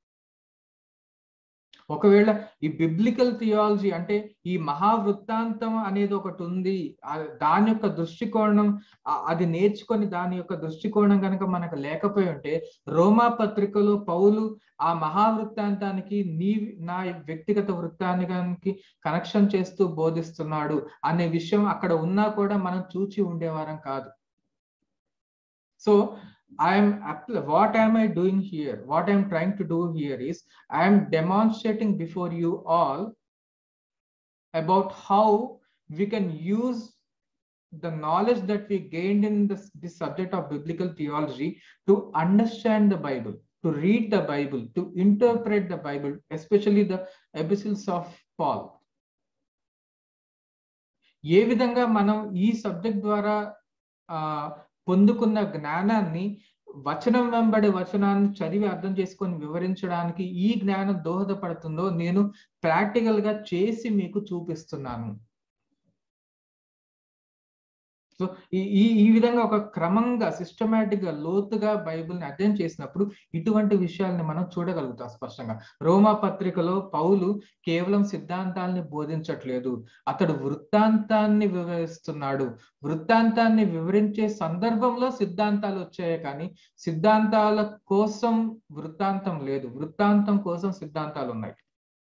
ఒకవేళ ఈ బిబ్లికల్ థియాలజీ అంటే ఈ మహావృత్తాంతం అనేది ఒకటి ఉంది దాని యొక్క దృష్టికోణం అది నేర్చుకొని దాని యొక్క దృష్టికోణం కనుక మనకు లేకపోయి ఉంటే రోమా పత్రికలో పౌలు ఆ మహావృత్తాంతానికి నీ నా వ్యక్తిగత వృత్తానికి కనెక్షన్ చేస్తూ బోధిస్తున్నాడు అనే విషయం అక్కడ ఉన్నా కూడా మనం చూచి ఉండేవారం కాదు so I am what am I doing here? What I am trying to do here is I am demonstrating before you all about how we can use the knowledge that we gained in this, this subject of biblical theology to understand the Bible, to read the Bible, to interpret the Bible, especially the epistles of Paul. ఏ విధంగా మనం ఈ subject ద్వారా పొందుకున్న జ్ఞానాన్ని వచనం వెంబడి వచనాన్ని చదివి అర్థం చేసుకొని వివరించడానికి ఈ జ్ఞానం దోహదపడుతుందో నేను ప్రాక్టికల్ గా చేసి మీకు చూపిస్తున్నాను సో ఈ ఈ విధంగా ఒక క్రమంగా సిస్టమేటిక్ గా లోతుగా బైబిల్ని అధ్యయనం చేసినప్పుడు ఇటువంటి విషయాల్ని మనం చూడగలుగుతాం స్పష్టంగా రోమా పత్రికలో పౌలు కేవలం సిద్ధాంతాల్ని బోధించట్లేదు అతడు వృత్తాంతాన్ని వివరిస్తున్నాడు వృత్తాంతాన్ని వివరించే సందర్భంలో సిద్ధాంతాలు వచ్చాయి కానీ సిద్ధాంతాల కోసం వృత్తాంతం లేదు వృత్తాంతం కోసం సిద్ధాంతాలు ఉన్నాయి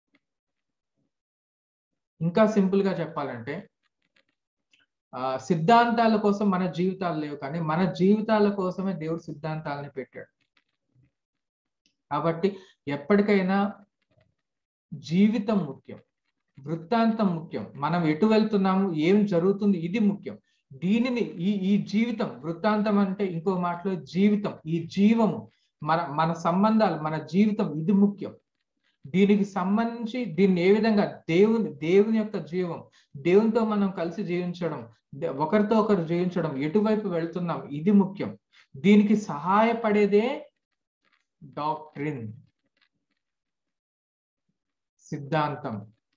ఇంకా సింపుల్ గా చెప్పాలంటే ఆ సిద్ధాంతాల కోసం మన జీవితాలు లేవు కానీ మన జీవితాల కోసమే దేవుడు సిద్ధాంతాలని పెట్టాడు కాబట్టి ఎప్పటికైనా జీవితం ముఖ్యం వృత్తాంతం ముఖ్యం మనం ఎటు వెళ్తున్నాము ఏం జరుగుతుంది ఇది ముఖ్యం దీనిని ఈ ఈ జీవితం వృత్తాంతం అంటే ఇంకో మాటలో జీవితం ఈ జీవము మన మన సంబంధాలు మన జీవితం ఇది ముఖ్యం దీనికి సంబంధించి దీన్ని ఏ విధంగా దేవుని దేవుని యొక్క జీవం దేవునితో మనం కలిసి జీవించడం ఒకరితో ఒకరు జీవించడం ఎటువైపు వెళ్తున్నాం ఇది ముఖ్యం దీనికి సహాయపడేదే డాక్ట్రిన్ సిద్ధాంతం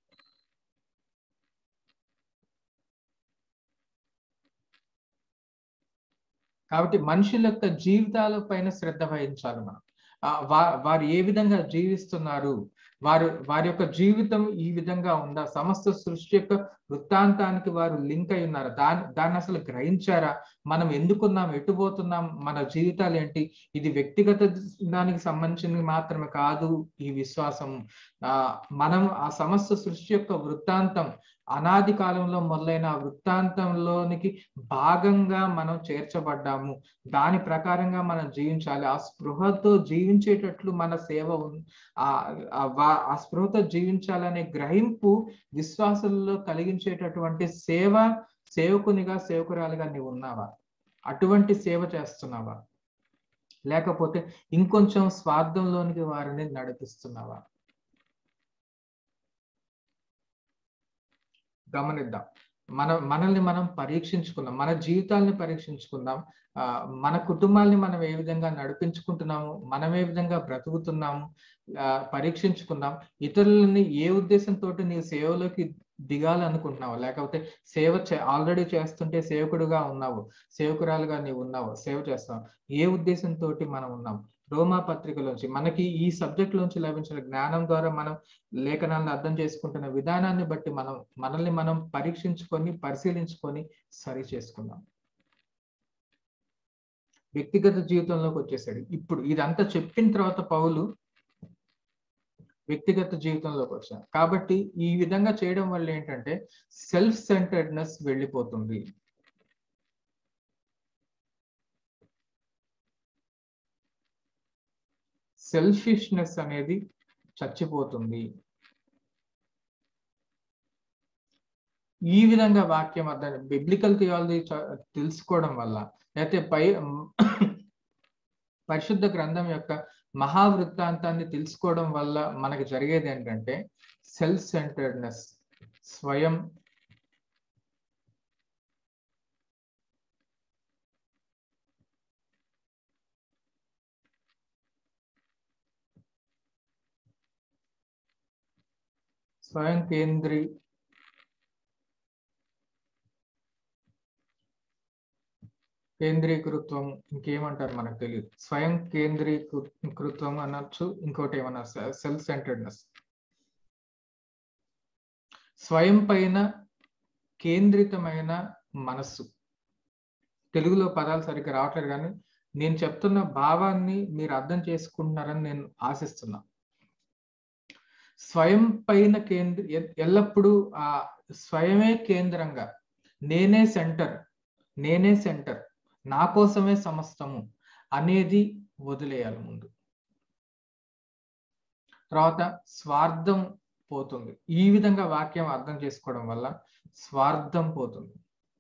కాబట్టి మనుషుల యొక్క జీవితాల పైన శ్రద్ధ వహించాలి మనం వారు ఏ విధంగా జీవిస్తున్నారు వారు వారి యొక్క జీవితం ఈ విధంగా ఉందా సమస్త సృష్టి యొక్క వృత్తాంతానికి వారు లింక్ అయి ఉన్నారు దాని దాన్ని అసలు గ్రహించారా మనం ఎందుకున్నాం ఎటుపోతున్నాం మన జీవితాలు ఏంటి ఇది వ్యక్తిగత దానికి సంబంధించినవి మాత్రమే కాదు ఈ విశ్వాసం ఆ మనం ఆ సమస్త సృష్టి యొక్క వృత్తాంతం అనాది కాలంలో మొదలైన వృత్తాంతంలోనికి భాగంగా మనం చేర్చబడ్డాము దాని ప్రకారంగా మనం జీవించాలి ఆ స్పృహతో జీవించేటట్లు మన సేవ ఆ స్పృహతో జీవించాలనే గ్రహింపు విశ్వాసంలో కలిగించేటటువంటి సేవ సేవకునిగా సేవకురాలుగా నీవు ఉన్నావా అటువంటి సేవ చేస్తున్నావా లేకపోతే ఇంకొంచెం స్వార్థంలోనికి వారిని నడిపిస్తున్నావా గమనిద్దాం మన మనల్ని మనం పరీక్షించుకుందాం మన జీవితాల్ని పరీక్షించుకుందాం ఆ, మన కుటుంబాల్ని మనం ఏ విధంగా నడిపించుకుంటున్నాము మనం ఏ విధంగా బ్రతుకుతున్నాము ఆ, పరీక్షించుకుందాం ఇతరులని ఏ ఉద్దేశంతో నీ సేవలోకి దిగాలనుకుంటున్నావు లేకపోతే సేవ ఆల్రెడీ చేస్తుంటే సేవకుడుగా ఉన్నావు సేవకురాలుగా నీవు ఉన్నావు సేవ చేస్తావు ఏ ఉద్దేశంతో మనం ఉన్నాం రోమా పత్రికలోంచి మనకి ఈ సబ్జెక్ట్ లోంచి లభించిన జ్ఞానం ద్వారా మనం లేఖనాలను అర్థం చేసుకుంటున్న విధానాన్ని బట్టి మనం మనల్ని మనం పరీక్షించుకొని పరిశీలించుకొని సరి చేసుకుందాం వ్యక్తిగత జీవితంలోకి వచ్చేసాడు ఇప్పుడు ఇదంతా చెప్పిన తర్వాత పౌలు వ్యక్తిగత జీవితంలోకి వచ్చాను కాబట్టి ఈ విధంగా చేయడం వల్ల ఏంటంటే సెల్ఫ్ సెంటర్డ్నెస్ వెళ్ళిపోతుంది సెల్ఫిష్నెస్ అనేది చచ్చిపోతుంది ఈ విధంగా వాక్యం అర్థం బిబ్లికల్ థియాలజీ తెలుసుకోవడం వల్ల లేకపోతే పై పరిశుద్ధ గ్రంథం యొక్క మహావృత్తాంతాన్ని తెలుసుకోవడం వల్ల మనకి జరిగేది ఏంటంటే సెల్ఫ్ సెంటర్డ్నెస్ స్వయం స్వయం కేంద్రీ కేంద్రీకృత్వం ఇంకేమంటారు మనకు తెలియదు స్వయం కేంద్రీకృత్వం అనొచ్చు ఇంకోటి ఏమన్నా సెల్ఫ్ సెంటర్డ్నెస్ స్వయం పైన కేంద్రితమైన మనస్సు తెలుగులో పదాలు సరిగ్గా రావట్లేదు కానీ నేను చెప్తున్న భావాన్ని మీరు అర్థం చేసుకుంటున్నారని నేను ఆశిస్తున్నా స్వయం పైన కేంద్ర ఎల్లప్పుడూ ఆ స్వయమే కేంద్రంగా నేనే సెంటర్ నేనే సెంటర్ నా కోసమే సమస్తము అనేది వదిలేయాలి ముందు తర్వాత స్వార్థం పోతుంది ఈ విధంగా వాక్యం అర్థం చేసుకోవడం వల్ల స్వార్థం పోతుంది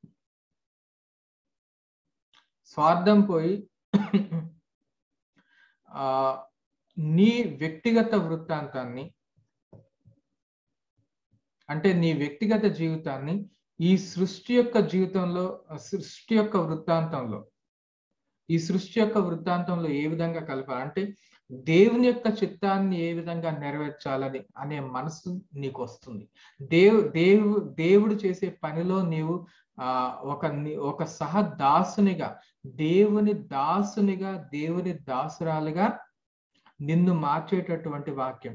స్వార్థం పోయి ఆ నీ వ్యక్తిగత వృత్తాంతాన్ని అంటే నీ వ్యక్తిగత జీవితాన్ని ఈ సృష్టి యొక్క జీవితంలో సృష్టి యొక్క వృత్తాంతంలో ఈ సృష్టి యొక్క వృత్తాంతంలో ఏ విధంగా కలపాలి అంటే దేవుని యొక్క చిత్తాన్ని ఏ విధంగా నెరవేర్చాలని అనే మనసు నీకు వస్తుంది దేవు దేవు దేవుడు చేసే పనిలో నీవు ఆ ఒక ఒక సహ దాసునిగా దేవుని దాసునిగా దేవుని దాసురాలుగా నిన్ను మార్చేటటువంటి వాక్యం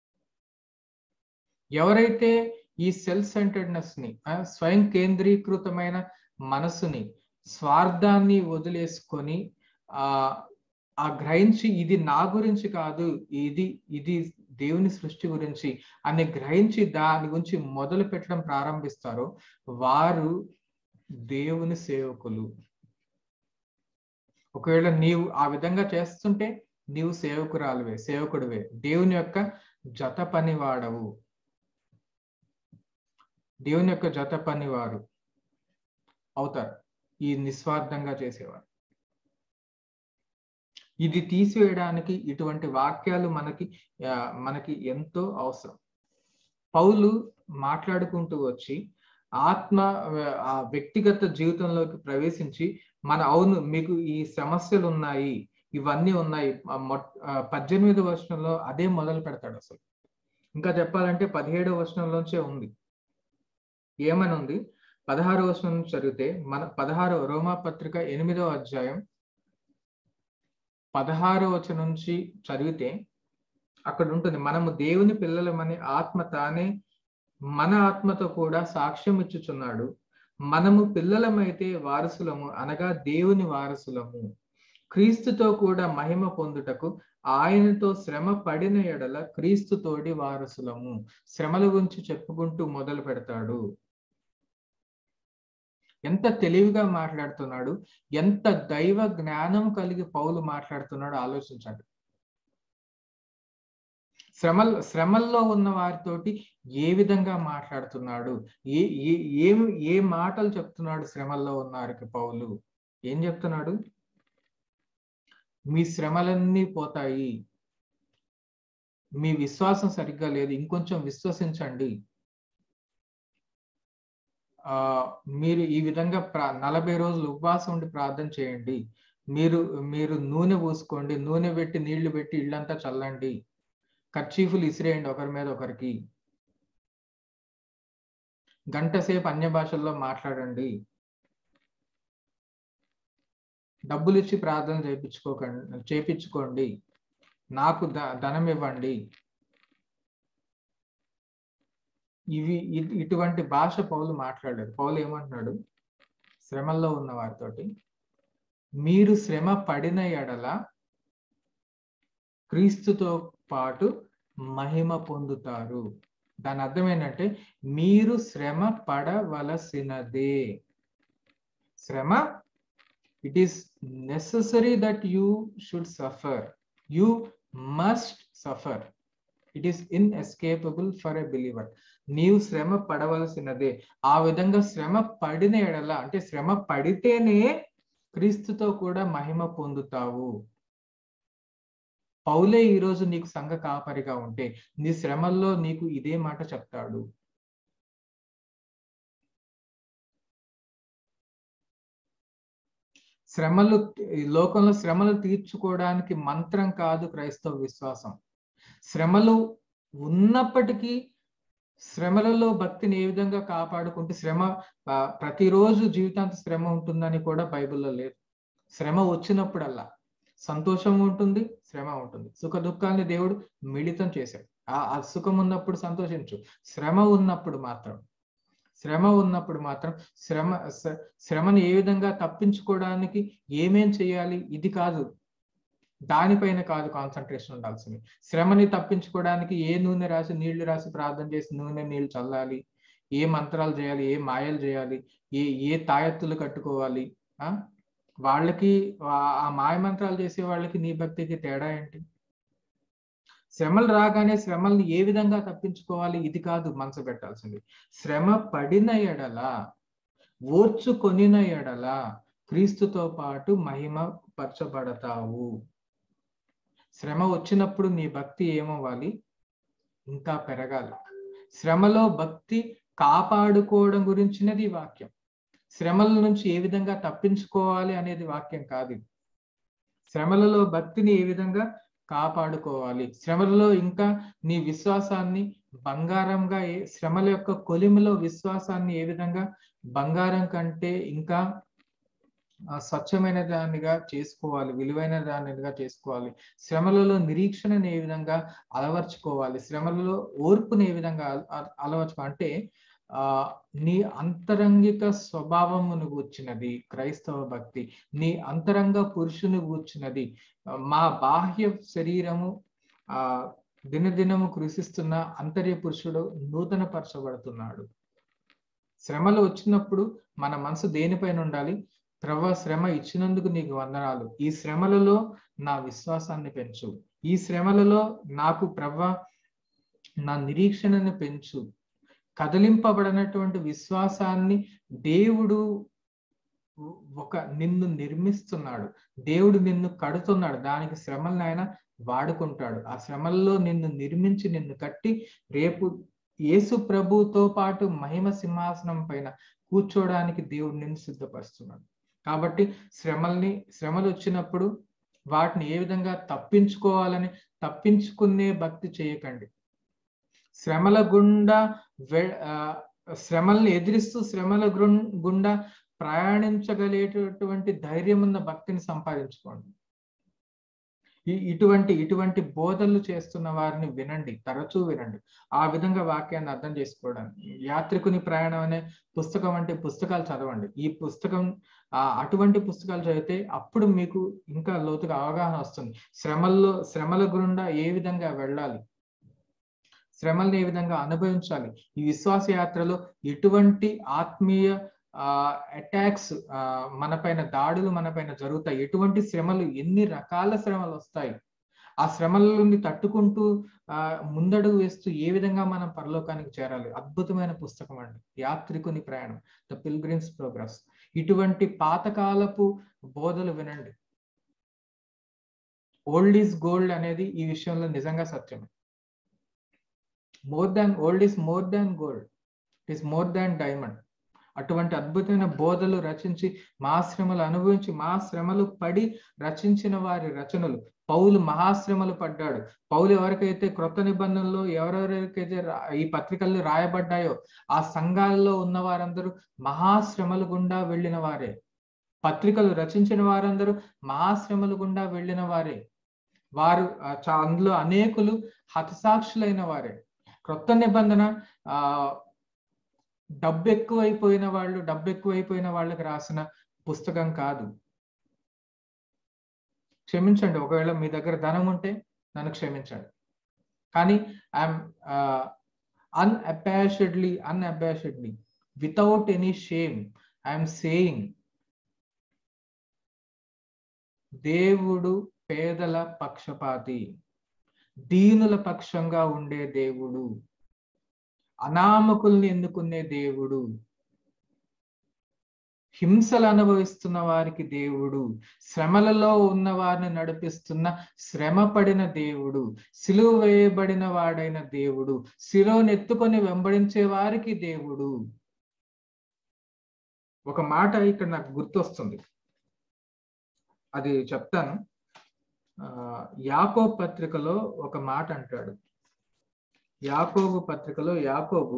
ఎవరైతే ఈ సెల్ఫ్ సెంటర్డ్నెస్ ని స్వయం కేంద్రీకృతమైన మనసుని స్వార్థాన్ని వదిలేసుకొని ఆ ఆ గ్రహించి ఇది నా గురించి కాదు ఇది ఇది దేవుని సృష్టి గురించి అని గ్రహించి దాని గురించి మొదలు పెట్టడం ప్రారంభిస్తారో వారు దేవుని సేవకులు ఒకవేళ నీవు ఆ విధంగా చేస్తుంటే నీవు సేవకురాలువే సేవకుడివే దేవుని యొక్క జత పనివాడవు దేవుని యొక్క జత పనివారు అవుతారు ఈ నిస్వార్థంగా చేసేవారు ఇది తీసివేయడానికి ఇటువంటి వాక్యాలు మనకి మనకి ఎంతో అవసరం పౌలు మాట్లాడుకుంటూ వచ్చి ఆత్మ ఆ వ్యక్తిగత జీవితంలోకి ప్రవేశించి మన అవును మీకు ఈ సమస్యలు ఉన్నాయి ఇవన్నీ ఉన్నాయి పద్దెనిమిది వర్షంలో అదే మొదలు పెడతాడు అసలు ఇంకా చెప్పాలంటే పదిహేడవ వర్షంలోంచే ఉంది ఏమని ఉంది పదహారవ వర్షం నుంచి చదివితే మన పదహారవ రోమా పత్రిక ఎనిమిదవ అధ్యాయం పదహారో వచనం నుంచి చదివితే అక్కడ ఉంటుంది మనము దేవుని పిల్లలమని ఆత్మ తానే మన ఆత్మతో కూడా సాక్ష్యం ఇచ్చుచున్నాడు మనము పిల్లలమైతే వారసులము అనగా దేవుని వారసులము క్రీస్తుతో కూడా మహిమ పొందుటకు ఆయనతో శ్రమ పడిన ఎడల క్రీస్తుతోటి వారసులము శ్రమల గురించి చెప్పుకుంటూ మొదలు పెడతాడు ఎంత తెలివిగా మాట్లాడుతున్నాడు ఎంత దైవ జ్ఞానం కలిగి పౌలు మాట్లాడుతున్నాడు ఆలోచించండి శ్రమల్ శ్రమల్లో ఉన్న వారితోటి ఏ విధంగా మాట్లాడుతున్నాడు ఏ ఏ ఏం ఏ మాటలు చెప్తున్నాడు శ్రమల్లో ఉన్న వారికి పౌలు ఏం చెప్తున్నాడు మీ శ్రమలన్నీ పోతాయి మీ విశ్వాసం సరిగ్గా లేదు ఇంకొంచెం విశ్వసించండి ఆ మీరు ఈ విధంగా ప్రా నలభై రోజులు ఉపవాసం ఉండి ప్రార్థన చేయండి మీరు మీరు నూనె పూసుకోండి నూనె పెట్టి నీళ్లు పెట్టి ఇళ్ళంతా చల్లండి కర్చీఫులు ఇసిరేయండి ఒకరి మీద ఒకరికి గంట సేపు అన్య భాషల్లో మాట్లాడండి డబ్బులు ఇచ్చి ప్రార్థన చేయించుకోకండి చేయించుకోండి నాకు ద ధనం ఇవ్వండి ఇవి ఇ- ఇటువంటి భాష పౌలు మాట్లాడారు పౌలు ఏమంటున్నాడు శ్రమల్లో ఉన్న వారితోటి మీరు శ్రమ పడిన ఎడల క్రీస్తుతో పాటు మహిమ పొందుతారు దాని అర్థం ఏంటంటే మీరు శ్రమ పడవలసినదే శ్రమ it is necessary that you should suffer you must suffer it is inescapable for a believer నీవు శ్రమ పడవలసినదే ఆ విధంగా శ్రమ పడిన ఎడల అంటే శ్రమ పడితేనే క్రీస్తుతో కూడా మహిమ పొందుతావు పౌలే ఈరోజు నీకు సంఘ కాపరిగా ఉంటే నీ శ్రమల్లో నీకు ఇదే మాట చెప్తాడు శ్రమలు ఈ లోకంలో శ్రమలు తీర్చుకోవడానికి మంత్రం కాదు క్రైస్తవ విశ్వాసం శ్రమలు ఉన్నప్పటికీ శ్రమలలో భక్తిని ఏ విధంగా కాపాడుకుంటే శ్రమ ఆ, ప్రతిరోజు జీవితాంత శ్రమ ఉంటుందని కూడా బైబిల్లో లేదు శ్రమ వచ్చినప్పుడల్లా సంతోషం ఉంటుంది శ్రమ ఉంటుంది సుఖ దుఃఖాన్ని దేవుడు మిళితం చేశాడు ఆ ఆ సుఖం ఉన్నప్పుడు సంతోషించు శ్రమ ఉన్నప్పుడు మాత్రం శ్రమ ఉన్నప్పుడు మాత్రం శ్రమ శ్ర- శ్రమను ఏ విధంగా తప్పించుకోవడానికి ఏమేం చేయాలి ఇది కాదు దానిపైన కాదు కాన్సన్ట్రేషన్ ఉండాల్సింది శ్రమని తప్పించుకోవడానికి ఏ నూనె రాసి నీళ్లు రాసి ప్రార్థన చేసి నూనె నీళ్లు చల్లాలి ఏ మంత్రాలు చేయాలి ఏ మాయలు చేయాలి ఏ ఏ తాయెత్తులు కట్టుకోవాలి ఆ వాళ్ళకి ఆ- ఆ మాయ మంత్రాలు చేసే వాళ్ళకి నీ భక్తికి తేడా ఏంటి శ్రమలు రాగానే శ్రమల్ని ఏ విధంగా తప్పించుకోవాలి ఇది కాదు మనసు పెట్టాల్సింది శ్రమ పడిన ఎడల ఓర్చుకొనిన ఎడల క్రీస్తుతో పాటు మహిమ పరచబడతావు శ్రమ వచ్చినప్పుడు నీ భక్తి ఏమవ్వాలి ఇంకా పెరగాలి శ్రమలో భక్తి కాపాడుకోవడం గురించినది ఈ వాక్యం శ్రమల నుంచి ఏ విధంగా తప్పించుకోవాలి అనేది వాక్యం కాదు ఇది. శ్రమలలో భక్తిని ఏ విధంగా కాపాడుకోవాలి శ్రమలలో ఇంకా నీ విశ్వాసాన్ని బంగారంగా ఏ శ్రమల యొక్క కొలిమిలో విశ్వాసాన్ని ఏ విధంగా బంగారం కంటే ఇంకా ఆ, స్వచ్ఛమైన దానిగా చేసుకోవాలి విలువైన దానిగా చేసుకోవాలి శ్రమలలో నిరీక్షణను ఏ విధంగా అలవర్చుకోవాలి శ్రమలలో ఓర్పుని ఏ విధంగా అల- అల- అలవర్చుకో అంటే ఆ నీ అంతరంగిక స్వభావమును గూర్చినది క్రైస్తవ భక్తి నీ అంతరంగ పురుషుని గూర్చినది ఆ, మా బాహ్య శరీరము ఆ దినదినము కృషిస్తున్న అంతర్య పురుషుడు నూతన పరచబడుతున్నాడు శ్రమలు వచ్చినప్పుడు మన మనసు దేనిపైన ఉండాలి ప్రభా శ్రమ ఇచ్చినందుకు నీకు వందనాలు ఈ శ్రమలలో నా విశ్వాసాన్ని పెంచు ఈ శ్రమలలో నాకు ప్రభా నా నిరీక్షణను పెంచు కదిలింపబడినటువంటి విశ్వాసాన్ని దేవుడు ఒక నిన్ను నిర్మిస్తున్నాడు దేవుడు నిన్ను కడుతున్నాడు దానికి శ్రమలను ఆయన వాడుకుంటాడు ఆ శ్రమల్లో నిన్ను నిర్మించి నిన్ను కట్టి రేపు యేసు ప్రభుతో పాటు మహిమ సింహాసనం పైన కూర్చోడానికి దేవుడు నిన్ను సిద్ధపరుస్తున్నాడు కాబట్టి శ్రమల్ని శ్రమలు వచ్చినప్పుడు వాటిని ఏ విధంగా తప్పించుకోవాలని తప్పించుకునే భక్తి చేయకండి శ్రమల గుండా వె- ఆ, శ్రమల్ని ఎదిరిస్తూ శ్రమల గుం- గుండా ప్రయాణించగలిగేటటువంటి ధైర్యం ఉన్న భక్తిని సంపాదించుకోండి ఈ- ఇటువంటి ఇటువంటి బోధనలు చేస్తున్న వారిని వినండి తరచూ వినండి ఆ విధంగా వాక్యాన్ని అర్థం చేసుకోవడానికి యాత్రికుని ప్రయాణం అనే పుస్తకం అంటే పుస్తకాలు చదవండి ఈ పుస్తకం ఆ అటువంటి పుస్తకాలు చదివితే అప్పుడు మీకు ఇంకా లోతుగా అవగాహన వస్తుంది శ్రమల్లో శ్రమల గుండా ఏ విధంగా వెళ్ళాలి శ్రమల్ని ఏ విధంగా అనుభవించాలి ఈ విశ్వాస యాత్రలో ఎటువంటి ఆత్మీయ ఆ అటాక్స్ ఆ మన పైన దాడులు మన పైన జరుగుతాయి ఎటువంటి శ్రమలు ఎన్ని రకాల శ్రమలు వస్తాయి ఆ శ్రమలని తట్టుకుంటూ ఆ ముందడుగు వేస్తూ ఏ విధంగా మనం పరలోకానికి చేరాలి అద్భుతమైన పుస్తకం అండి యాత్రికుని ప్రయాణం ద పిల్గ్రిమ్స్ ప్రోగ్రెస్ ఇటువంటి పాతకాలపు బోధలు వినండి ఓల్డ్ ఈజ్ గోల్డ్ అనేది ఈ విషయంలో నిజంగా సత్యమే more than old is more than gold it is more than diamond అటువంటి అద్భుతమైన బోధలు రచించి మా శ్రమలు అనుభవించి మా శ్రమలు పడి రచించిన వారి రచనలు పౌలు మహాశ్రమలు పడ్డాడు పౌలు ఎవరికైతే క్రొత్త నిబంధనలో ఎవరెవరికైతే ఈ పత్రికలు రాయబడ్డాయో ఆ సంఘాలలో ఉన్న వారందరూ మహాశ్రమలు గుండా వెళ్ళిన వారే పత్రికలు రచించిన వారందరూ మహాశ్రమలు గుండా వెళ్ళిన వారే వారు అందులో అనేకులు హతసాక్షులైన వారే క్రొత్త నిబంధన ఆ డబ్బు ఎక్కువైపోయిన వాళ్ళు డబ్బు ఎక్కువైపోయిన వాళ్ళకి రాసిన పుస్తకం కాదు క్షమించండి ఒకవేళ మీ దగ్గర ధనం ఉంటే నన్ను క్షమించండి కానీ I'm unabashedly unabashedly without any shame I'm saying దేవుడు పేదల పక్షపాతి దీనుల పక్షంగా ఉండే దేవుడు అనామకుల్ని ఎన్నుకునే దేవుడు హింసలు అనుభవిస్తున్న వారికి దేవుడు శ్రమలలో ఉన్న వారిని నడిపిస్తున్న శ్రమ పడిన దేవుడు సిలువ వేయబడిన వాడైన దేవుడు శిరోనెత్తుకొని వెంబడించే వారికి దేవుడు ఒక మాట ఇక్కడ నాకు గుర్తొస్తుంది అది చెప్తాను యాకోబు పత్రికలో ఒక మాట అంటాడు యాకోబు పత్రికలో యాకోబు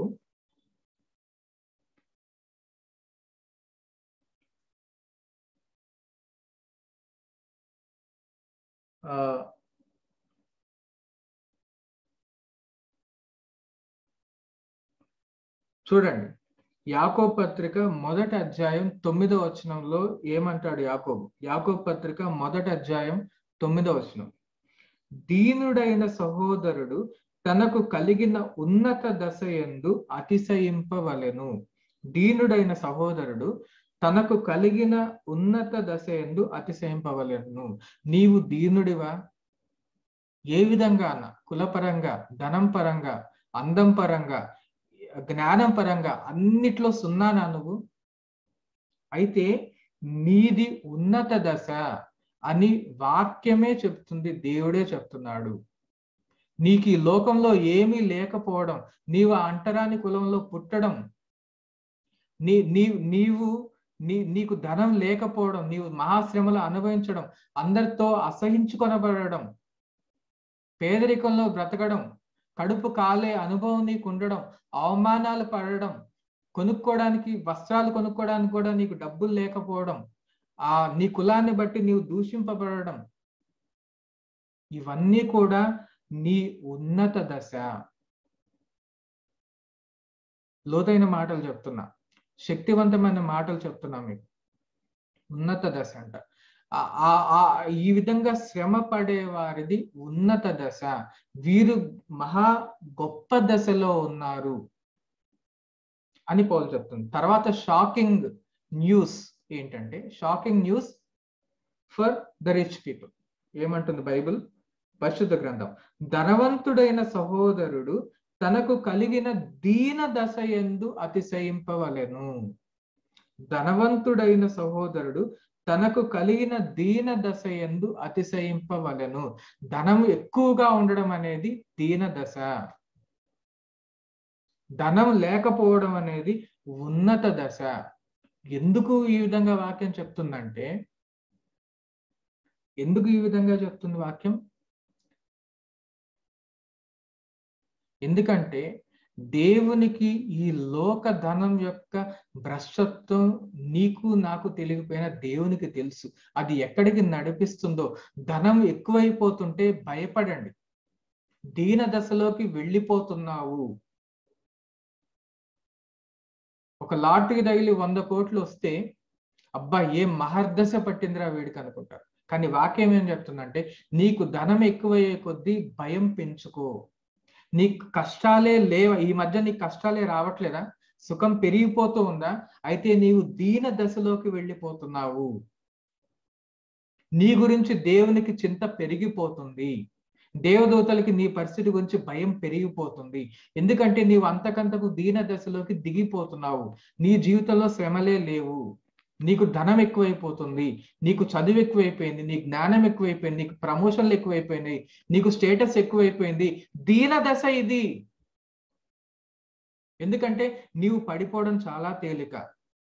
చూడండి యాకో పత్రిక మొదటి అధ్యాయం తొమ్మిదో వచనంలో ఏమంటాడు యాకోబు యాకో పత్రిక మొదటి అధ్యాయం తొమ్మిదో వచనం దీనుడైన సహోదరుడు తనకు కలిగిన ఉన్నత దశ ఎందు అతిశయింపవలెను దీనుడైన సహోదరుడు తనకు కలిగిన ఉన్నత దశ ఎందు అతిశయింపవలెను నీవు దీనుడివా ఏ విధంగా అన్న కులపరంగా ధనం పరంగా అందం పరంగా జ్ఞానం పరంగా అన్నిట్లో సున్నానా నువ్వు అయితే నీది ఉన్నత దశ అని వాక్యమే చెప్తుంది దేవుడే చెప్తున్నాడు నీకు ఈ లోకంలో ఏమీ లేకపోవడం నీవు అంటరాని కులంలో పుట్టడం నీ నీ నీవు నీ నీకు ధనం లేకపోవడం నీవు మహాశ్రమలు అనుభవించడం అందరితో అసహించుకొనబడడం పేదరికంలో బ్రతకడం కడుపు కాలే అనుభవం నీకు ఉండడం అవమానాలు పడడం కొనుక్కోవడానికి వస్త్రాలు కొనుక్కోవడానికి కూడా నీకు డబ్బులు లేకపోవడం ఆ నీ కులాన్ని బట్టి నీవు దూషింపబడడం ఇవన్నీ కూడా నీ ఉన్నత దశ లోతైన మాటలు చెప్తున్నా శక్తివంతమైన మాటలు చెప్తున్నా మీకు ఉన్నత దశ అంట ఈ విధంగా శ్రమ పడే వారిది ఉన్నత దశ వీరు మహా గొప్ప దశలో ఉన్నారు అని పౌలు చెప్తుంది తర్వాత షాకింగ్ న్యూస్ ఏంటంటే shocking news for the rich people ఏమంటుంది బైబిల్ పరిశుద్ధ గ్రంథం ధనవంతుడైన సహోదరుడు తనకు కలిగిన దీన దశ ఎందు అతిశయింపవలెను ధనవంతుడైన సహోదరుడు తనకు కలిగిన దీన దశ ఎందు అతిశయింపవలెను ధనము ఎక్కువగా ఉండడం అనేది దీన దశ ధనం లేకపోవడం అనేది ఉన్నత దశ ఎందుకు ఈ విధంగా వాక్యం చెప్తుందంటే ఎందుకు ఈ విధంగా చెప్తుంది వాక్యం ఎందుకంటే దేవునికి ఈ లోక ధనం యొక్క భ్రష్టత్వం నీకు నాకు తెలియకపోయినా దేవునికి తెలుసు అది ఎక్కడికి నడిపిస్తుందో ధనం ఎక్కువైపోతుంటే భయపడండి దీన దశలోకి వెళ్ళిపోతున్నావు ఒక లాటరీ తగిలి వంద కోట్లు వస్తే అబ్బా ఏం మహర్దశ పట్టిందిరా వీడికి అనుకుంటారు కానీ వాక్యం ఏం చెప్తుందంటే నీకు ధనం ఎక్కువయ్యే కొద్దీ భయం పెంచుకో నీకు కష్టాలే లేవ ఈ మధ్య నీకు కష్టాలే రావట్లేదా సుఖం పెరిగిపోతూ ఉందా అయితే నీవు దీన దశలోకి వెళ్ళిపోతున్నావు నీ గురించి దేవునికి చింత పెరిగిపోతుంది దేవదూతలకి నీ పరిస్థితి గురించి భయం పెరిగిపోతుంది ఎందుకంటే నీవు అంతకంతకు దీన దశలోకి దిగిపోతున్నావు నీ జీవితంలో శ్రమలే లేవు నీకు ధనం ఎక్కువైపోతుంది నీకు చదువు ఎక్కువైపోయింది నీ జ్ఞానం ఎక్కువైపోయింది నీకు ప్రమోషన్లు ఎక్కువైపోయినాయి నీకు స్టేటస్ ఎక్కువైపోయింది దీన దశ ఇది ఎందుకంటే నీవు పడిపోవడం చాలా తేలిక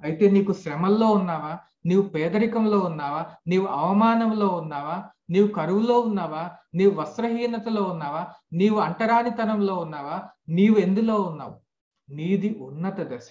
అయితే నీకు శ్రమల్లో ఉన్నావా నీవు పేదరికంలో ఉన్నావా నీవు అవమానంలో ఉన్నావా నీవు కరువులో ఉన్నావా నీవు వస్త్రహీనతలో ఉన్నావా నీవు అంటరానితనంలో ఉన్నావా నీవు ఎందులో ఉన్నావు నీది ఉన్నత దశ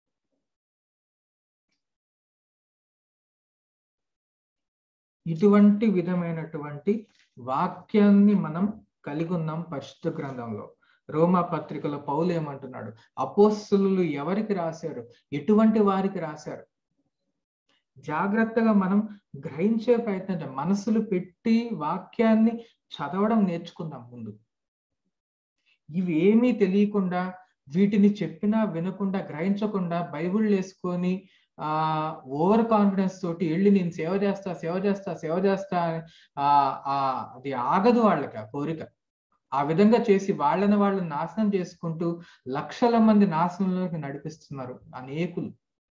ఇటువంటి విధమైనటువంటి వాక్యాన్ని మనం కలిగి ఉన్నాం పరిశుద్ధ గ్రంథంలో రోమా పత్రికలో పౌలు ఏమంటున్నాడు అపోస్తులు ఎవరికి రాశారు ఎటువంటి వారికి రాశారు జాగ్రత్తగా మనం గ్రహించే ప్రయత్నం మనసులు పెట్టి వాక్యాన్ని చదవడం నేర్చుకుందాం ముందు ఇవి ఏమీ తెలియకుండా వీటిని చెప్పినా వినకుండా గ్రహించకుండా బైబుల్ వేసుకొని ఆ ఓవర్ కాన్ఫిడెన్స్ తోటి వెళ్ళి నేను సేవ చేస్తా సేవ చేస్తా సేవ చేస్తా ఆ అది ఆగదు వాళ్ళకి ఆ కోరిక ఆ విధంగా చేసి వాళ్ళని వాళ్ళు నాశనం చేసుకుంటూ లక్షల మంది నాశనంలోకి నడిపిస్తున్నారు అనేకులు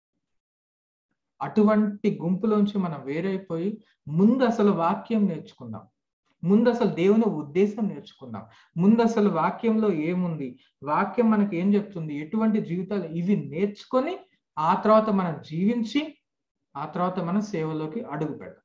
అటువంటి గుంపులోంచి మనం వేరైపోయి ముందు అసలు వాక్యం నేర్చుకుందాం ముందు అసలు దేవుని ఉద్దేశం నేర్చుకుందాం ముందు అసలు వాక్యంలో ఏముంది వాక్యం మనకి ఏం చెప్తుంది ఎటువంటి జీవితాలు ఇవి నేర్చుకొని ఆ తర్వాత మనం జీవించి ఆ తర్వాత మనం సేవలోకి అడుగు పెడదాం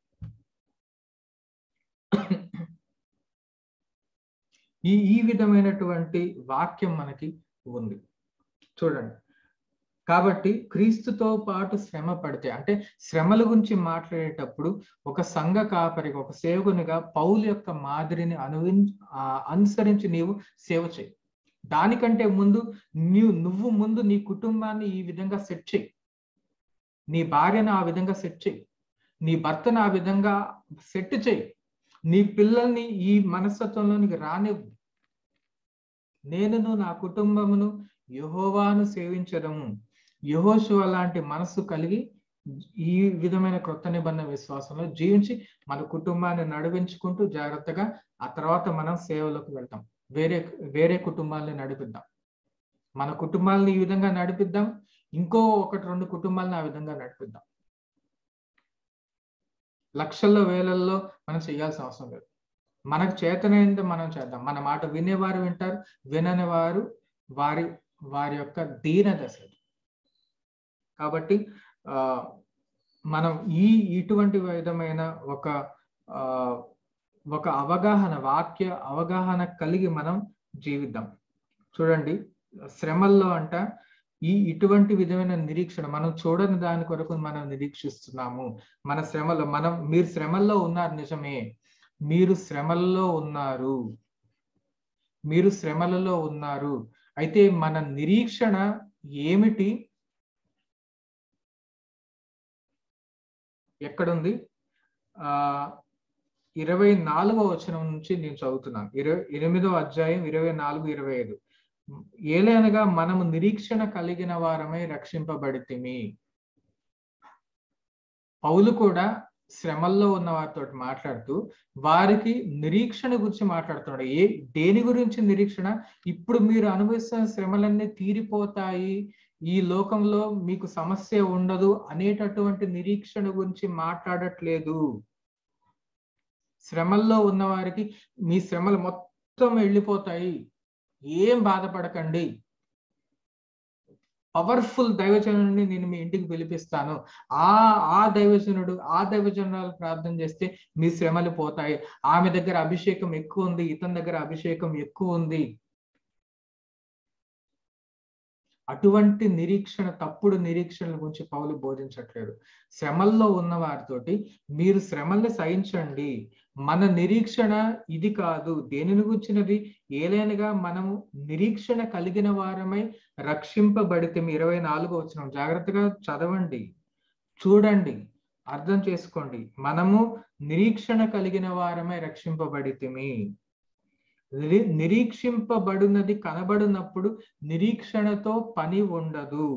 ఈ ఈ విధమైనటువంటి వాక్యం మనకి ఉంది చూడండి కాబట్టి క్రీస్తుతో పాటు శ్రమ పడితే అంటే శ్రమల గురించి మాట్లాడేటప్పుడు ఒక సంఘ కాపరిగా ఒక సేవకునిగా పౌలు యొక్క మాదిరిని అనువి అనుసరించి నీవు సేవ చేయి దానికంటే ముందు నీవు నువ్వు ముందు నీ కుటుంబాన్ని ఈ విధంగా సెట్ చేయి నీ భార్యను ఆ విధంగా సెట్ చేయి నీ భర్తను ఆ విధంగా సెట్ చేయి నీ పిల్లల్ని ఈ మనస్తత్వంలోనికి రానివ్వు నేనును నా కుటుంబమును యహోవాను సేవించడము యహోశివ లాంటి మనస్సు కలిగి ఈ విధమైన క్రొత్త నిబంధన విశ్వాసంలో జీవించి మన కుటుంబాన్ని నడిపించుకుంటూ జాగ్రత్తగా ఆ తర్వాత మనం సేవలోకి వెళ్తాం వేరే వేరే కుటుంబాలని నడిపిద్దాం మన కుటుంబాలని ఈ విధంగా నడిపిద్దాం ఇంకో ఒకటి రెండు కుటుంబాలను ఆ విధంగా నడిపిద్దాం లక్షల్లో వేలల్లో మనం చేయాల్సిన అవసరం లేదు మనకు చేతనైంది మనం చేద్దాం మన మాట వినేవారు వింటారు వినని వారు వారి వారి యొక్క దీన దశ కాబట్టి ఆ మనం ఈ ఇటువంటి విధమైన ఒక ఆ ఒక అవగాహన వాక్య అవగాహన కలిగి మనం జీవిద్దాం చూడండి శ్రమల్లో అంట ఈ ఇటువంటి విధమైన నిరీక్షణ మనం చూడని దాని కొరకు మనం నిరీక్షిస్తున్నాము మన శ్రమలో మనం మీరు శ్రమల్లో ఉన్నారు నిజమే మీరు శ్రమల్లో ఉన్నారు మీరు శ్రమలలో ఉన్నారు అయితే మన నిరీక్షణ ఏమిటి ఎక్కడుంది ఆ ఇరవై నాలుగో వచనం నుంచి నేను చదువుతున్నాను ఇరవై ఎనిమిదో అధ్యాయం ఇరవై నాలుగు ఇరవై ఐదు ఏలైనగా మనము నిరీక్షణ కలిగిన వారమై రక్షింపబడితిమి పౌలు కూడా శ్రమల్లో ఉన్న వారితో మాట్లాడుతూ వారికి నిరీక్షణ గురించి మాట్లాడుతున్నాడు ఏ దేని గురించి నిరీక్షణ ఇప్పుడు మీరు అనుభవిస్తున్న శ్రమలన్నీ తీరిపోతాయి ఈ లోకంలో మీకు సమస్య ఉండదు అనేటటువంటి నిరీక్షణ గురించి మాట్లాడట్లేదు శ్రమల్లో ఉన్న వారికి మీ శ్రమలు మొత్తం వెళ్ళిపోతాయి ఏం బాధపడకండి పవర్ఫుల్ దైవజనుడిని నేను మీ ఇంటికి పిలిపిస్తాను ఆ ఆ దైవజనుడు ఆ దైవజనురాలు ప్రార్థన చేస్తే మీ శ్రమలు పోతాయి ఆమె దగ్గర అభిషేకం ఎక్కువ ఉంది ఇతని దగ్గర అభిషేకం ఎక్కువ ఉంది అటువంటి నిరీక్షణ తప్పుడు నిరీక్షణల గురించి పౌలు బోధించట్లేదు శ్రమల్లో ఉన్న వారితోటి మీరు శ్రమల్ని సహించండి మన నిరీక్షణ ఇది కాదు దేనిని గురించినది ఏలైనగా మనము నిరీక్షణ కలిగిన వారమై రక్షింపబడితే ఇరవై నాలుగో వచ్చిన జాగ్రత్తగా చదవండి చూడండి అర్థం చేసుకోండి మనము నిరీక్షణ కలిగిన వారమై రక్షింపబడితిమి నిరీక్షింపబడినది కనబడినప్పుడు నిరీక్షణతో పని ఉండదు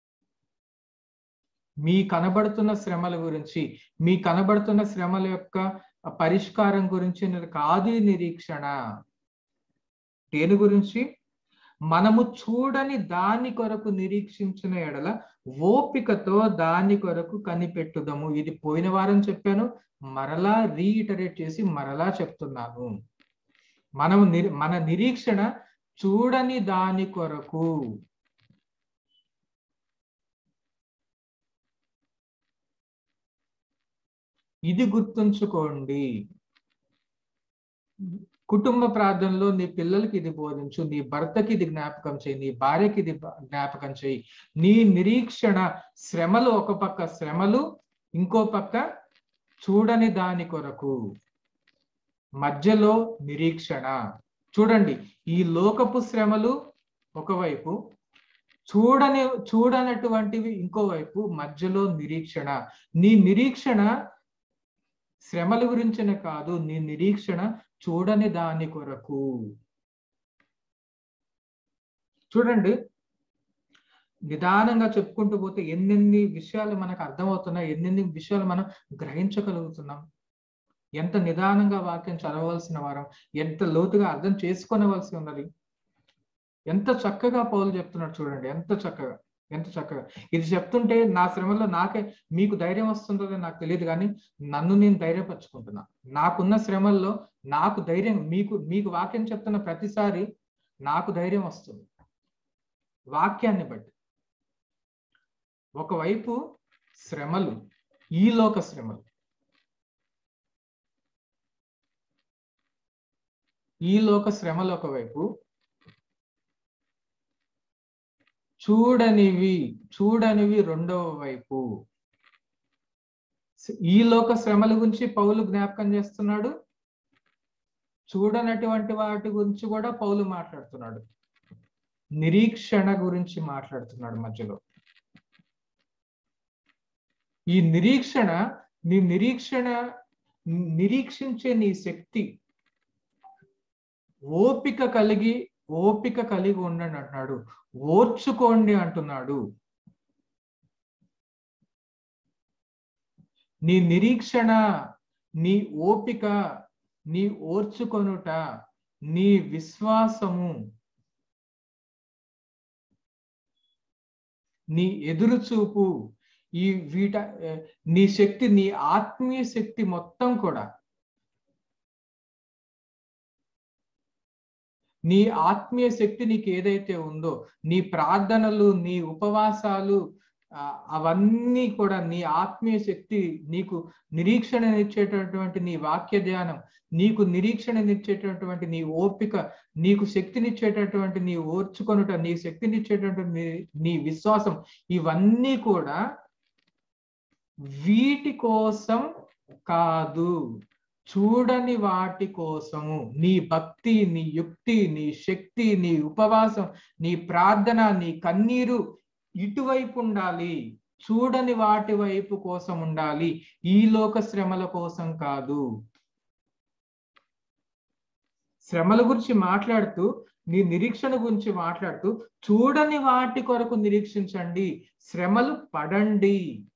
మీ కనబడుతున్న శ్రమల గురించి మీ కనబడుతున్న శ్రమల యొక్క పరిష్కారం గురించి కాదు నిరీక్షణ దేని గురించి మనము చూడని దాని కొరకు నిరీక్షించిన ఎడల ఓపికతో దాని కొరకు కనిపెట్టుదము ఇది పోయిన వారం చెప్పాను మరలా రీఇటరేట్ చేసి మరలా చెప్తున్నాను మనము మన నిరీక్షణ చూడని దాని కొరకు ఇది గుర్తుంచుకోండి కుటుంబ ప్రార్థనలో నీ పిల్లలకి ఇది బోధించు నీ భర్తకి ఇది జ్ఞాపకం చేయి నీ భార్యకి ఇది జ్ఞాపకం చేయి నీ నిరీక్షణ శ్రమలు ఒక పక్క శ్రమలు ఇంకో పక్క చూడని దాని కొరకు మధ్యలో నిరీక్షణ చూడండి ఈ లోకపు శ్రమలు ఒకవైపు చూడని చూడనటువంటివి ఇంకోవైపు మధ్యలో నిరీక్షణ నీ నిరీక్షణ శ్రమల గురించిన కాదు నీ నిరీక్షణ చూడని దాని కొరకు చూడండి నిదానంగా చెప్పుకుంటూ పోతే ఎన్నెన్ని విషయాలు మనకు అర్థమవుతున్నాయి ఎన్నెన్ని విషయాలు మనం గ్రహించగలుగుతున్నాం ఎంత నిదానంగా వాక్యం చదవవలసిన వారం ఎంత లోతుగా అర్థం చేసుకోనవలసి ఉన్నది ఎంత చక్కగా పౌలు చెప్తున్నాడు చూడండి ఎంత చక్కగా ఎంత చక్కగా ఇది చెప్తుంటే నా శ్రమలో నాకే మీకు ధైర్యం వస్తుందో నాకు తెలియదు కానీ నన్ను నేను ధైర్యపరచుకుంటున్నా నాకున్న శ్రమల్లో నాకు ధైర్యం మీకు మీకు వాక్యం చెప్తున్న ప్రతిసారి నాకు ధైర్యం వస్తుంది వాక్యాన్ని బట్టి ఒకవైపు శ్రమలు ఈ లోక శ్రమలు ఈ లోక శ్రమలు ఒకవైపు చూడనివి చూడనివి రెండవ వైపు ఈ లోక శ్రమల గురించి పౌలు జ్ఞాపకం చేస్తున్నాడు చూడనటువంటి వాటి గురించి కూడా పౌలు మాట్లాడుతున్నాడు నిరీక్షణ గురించి మాట్లాడుతున్నాడు మధ్యలో ఈ నిరీక్షణ నీ నిరీక్షణ నిరీక్షించే నీ శక్తి ఓపిక కలిగి ఓపిక కలిగి ఉండండి అంటున్నాడు ఓర్చుకోండి అంటున్నాడు నీ నిరీక్షణ నీ ఓపిక నీ ఓర్చుకొనుట నీ విశ్వాసము నీ ఎదురుచూపు ఈ వీట నీ శక్తి నీ ఆత్మీయ శక్తి మొత్తం కూడా నీ ఆత్మీయ శక్తి నీకు ఏదైతే ఉందో నీ ప్రార్థనలు నీ ఉపవాసాలు అవన్నీ కూడా నీ ఆత్మీయ శక్తి నీకు నిరీక్షణనిచ్చేటటువంటి నీ వాక్య ధ్యానం నీకు నిరీక్షణనిచ్చేటటువంటి నీ ఓపిక నీకు శక్తినిచ్చేటటువంటి నీ ఓర్చుకొనుట నీ శక్తినిచ్చేటటువంటి నీ విశ్వాసం ఇవన్నీ కూడా వీటి కోసం కాదు చూడని వాటి కోసము నీ భక్తి నీ యుక్తి నీ శక్తి నీ ఉపవాసం నీ ప్రార్థన నీ కన్నీరు ఇటువైపు ఉండాలి చూడని వాటి వైపు కోసం ఉండాలి ఈ లోక శ్రమల కోసం కాదు శ్రమల గురించి మాట్లాడుతూ నీ నిరీక్షణ గురించి మాట్లాడుతూ చూడని వాటి కొరకు నిరీక్షించండి శ్రమలు పడండి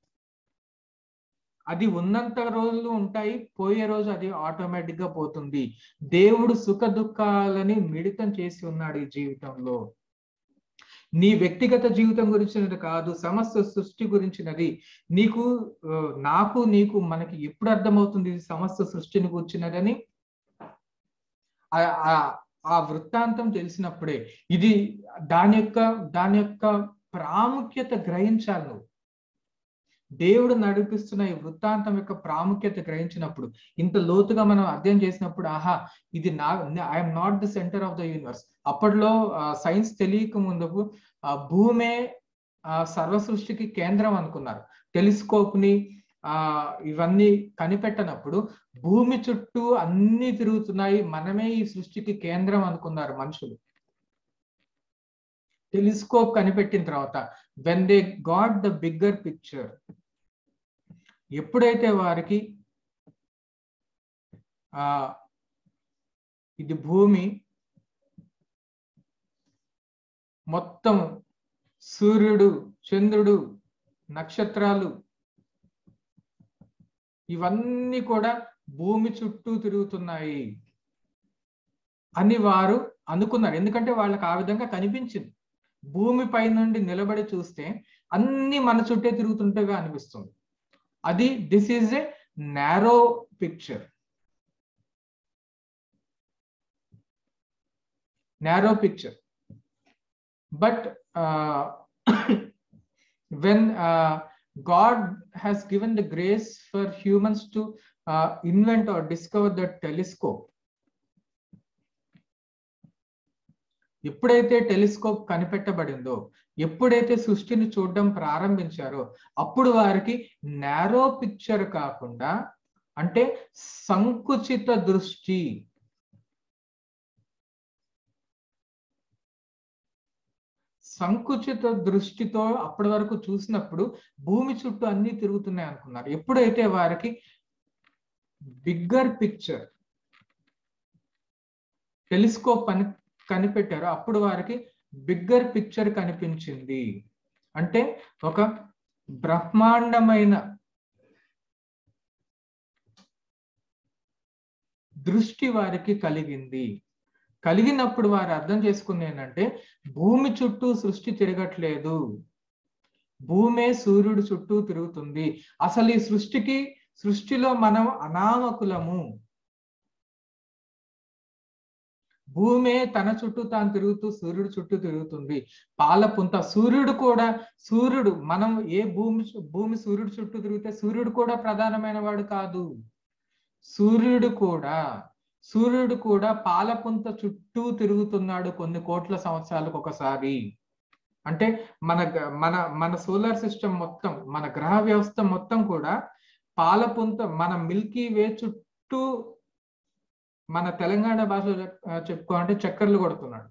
అది ఉన్నంత రోజులు ఉంటాయి పోయే రోజు అది ఆటోమేటిక్ గా పోతుంది దేవుడు సుఖ దుఃఖాలని మిళితం చేసి ఉన్నాడు ఈ జీవితంలో నీ వ్యక్తిగత జీవితం గురించినది కాదు సమస్త సృష్టి గురించినది నీకు నాకు నీకు మనకి ఎప్పుడు అర్థమవుతుంది ఇది సమస్త సృష్టిని గురించినదని ఆ వృత్తాంతం తెలిసినప్పుడే ఇది దాని యొక్క దాని యొక్క ప్రాముఖ్యత గ్రహించాలి నువ్వు దేవుడు నడిపిస్తున్న ఈ వృత్తాంతం యొక్క ప్రాముఖ్యత గ్రహించినప్పుడు ఇంత లోతుగా మనం అధ్యయనం చేసినప్పుడు ఆహా ఇది నా I'm not the centre of the universe అప్పట్లో సైన్స్ తెలియక ముందుకు భూమే సర్వ సృష్టికి కేంద్రం అనుకున్నారు టెలిస్కోప్ ని ఆ ఇవన్నీ కనిపెట్టనప్పుడు భూమి చుట్టూ అన్ని తిరుగుతున్నాయి మనమే ఈ సృష్టికి కేంద్రం అనుకున్నారు మనుషులు టెలిస్కోప్ కనిపెట్టిన తర్వాత when they got the bigger picture ఎప్పుడైతే వారికి ఆ ఇది భూమి మొత్తం సూర్యుడు చంద్రుడు నక్షత్రాలు ఇవన్నీ కూడా భూమి చుట్టూ తిరుగుతున్నాయి అని వారు అనుకున్నారు ఎందుకంటే వాళ్ళకి ఆ విధంగా కనిపించింది భూమి పై నుండి నిలబడి చూస్తే అన్ని మన చుట్టే తిరుగుతుంటేగా అనిపిస్తుంది అది this is a narrow picture narrow picture but when God has given the grace for humans to uh, invent or discover the telescope. ఎప్పుడైతే టెలిస్కోప్ కనిపెట్టబడిందో ఎప్పుడైతే సృష్టిని చూడడం ప్రారంభించారో అప్పుడు వారికి నారో పిక్చర్ కాకుండా అంటే సంకుచిత దృష్టి సంకుచిత దృష్టితో అప్పటి వరకు చూసినప్పుడు భూమి చుట్టూ అన్ని తిరుగుతున్నాయి అనుకున్నారు ఎప్పుడైతే వారికి బిగ్గర్ పిక్చర్ టెలిస్కోప్ అని కనిపెట్టారో అప్పుడు వారికి బిగ్గర్ పిక్చర్ కనిపించింది అంటే ఒక బ్రహ్మాండమైన దృష్టి వారికి కలిగింది కలిగినప్పుడు వారు అర్థం చేసుకుంది ఏంటంటే భూమి చుట్టూ సృష్టి తిరగట్లేదు భూమే సూర్యుడు చుట్టూ తిరుగుతుంది అసలు ఈ సృష్టికి సృష్టిలో మనం అనామకులము భూమే తన చుట్టూ తాను తిరుగుతూ సూర్యుడు చుట్టూ తిరుగుతుంది పాలపుంత సూర్యుడు కూడా సూర్యుడు మనం ఏ భూమి భూమి సూర్యుడు చుట్టూ తిరిగితే సూర్యుడు కూడా ప్రధానమైన వాడు కాదు సూర్యుడు కూడా సూర్యుడు కూడా పాలపుంత చుట్టూ తిరుగుతున్నాడు కొన్ని కోట్ల సంవత్సరాలకు ఒకసారి అంటే మన మన మన సోలార్ సిస్టమ్ మొత్తం మన గ్రహ వ్యవస్థ మొత్తం కూడా పాలపుంత మన మిల్కీ వే చుట్టూ మన తెలంగాణ భాషలో చెప్పుకోవాలంటే చక్కర్లు కొడుతున్నాడు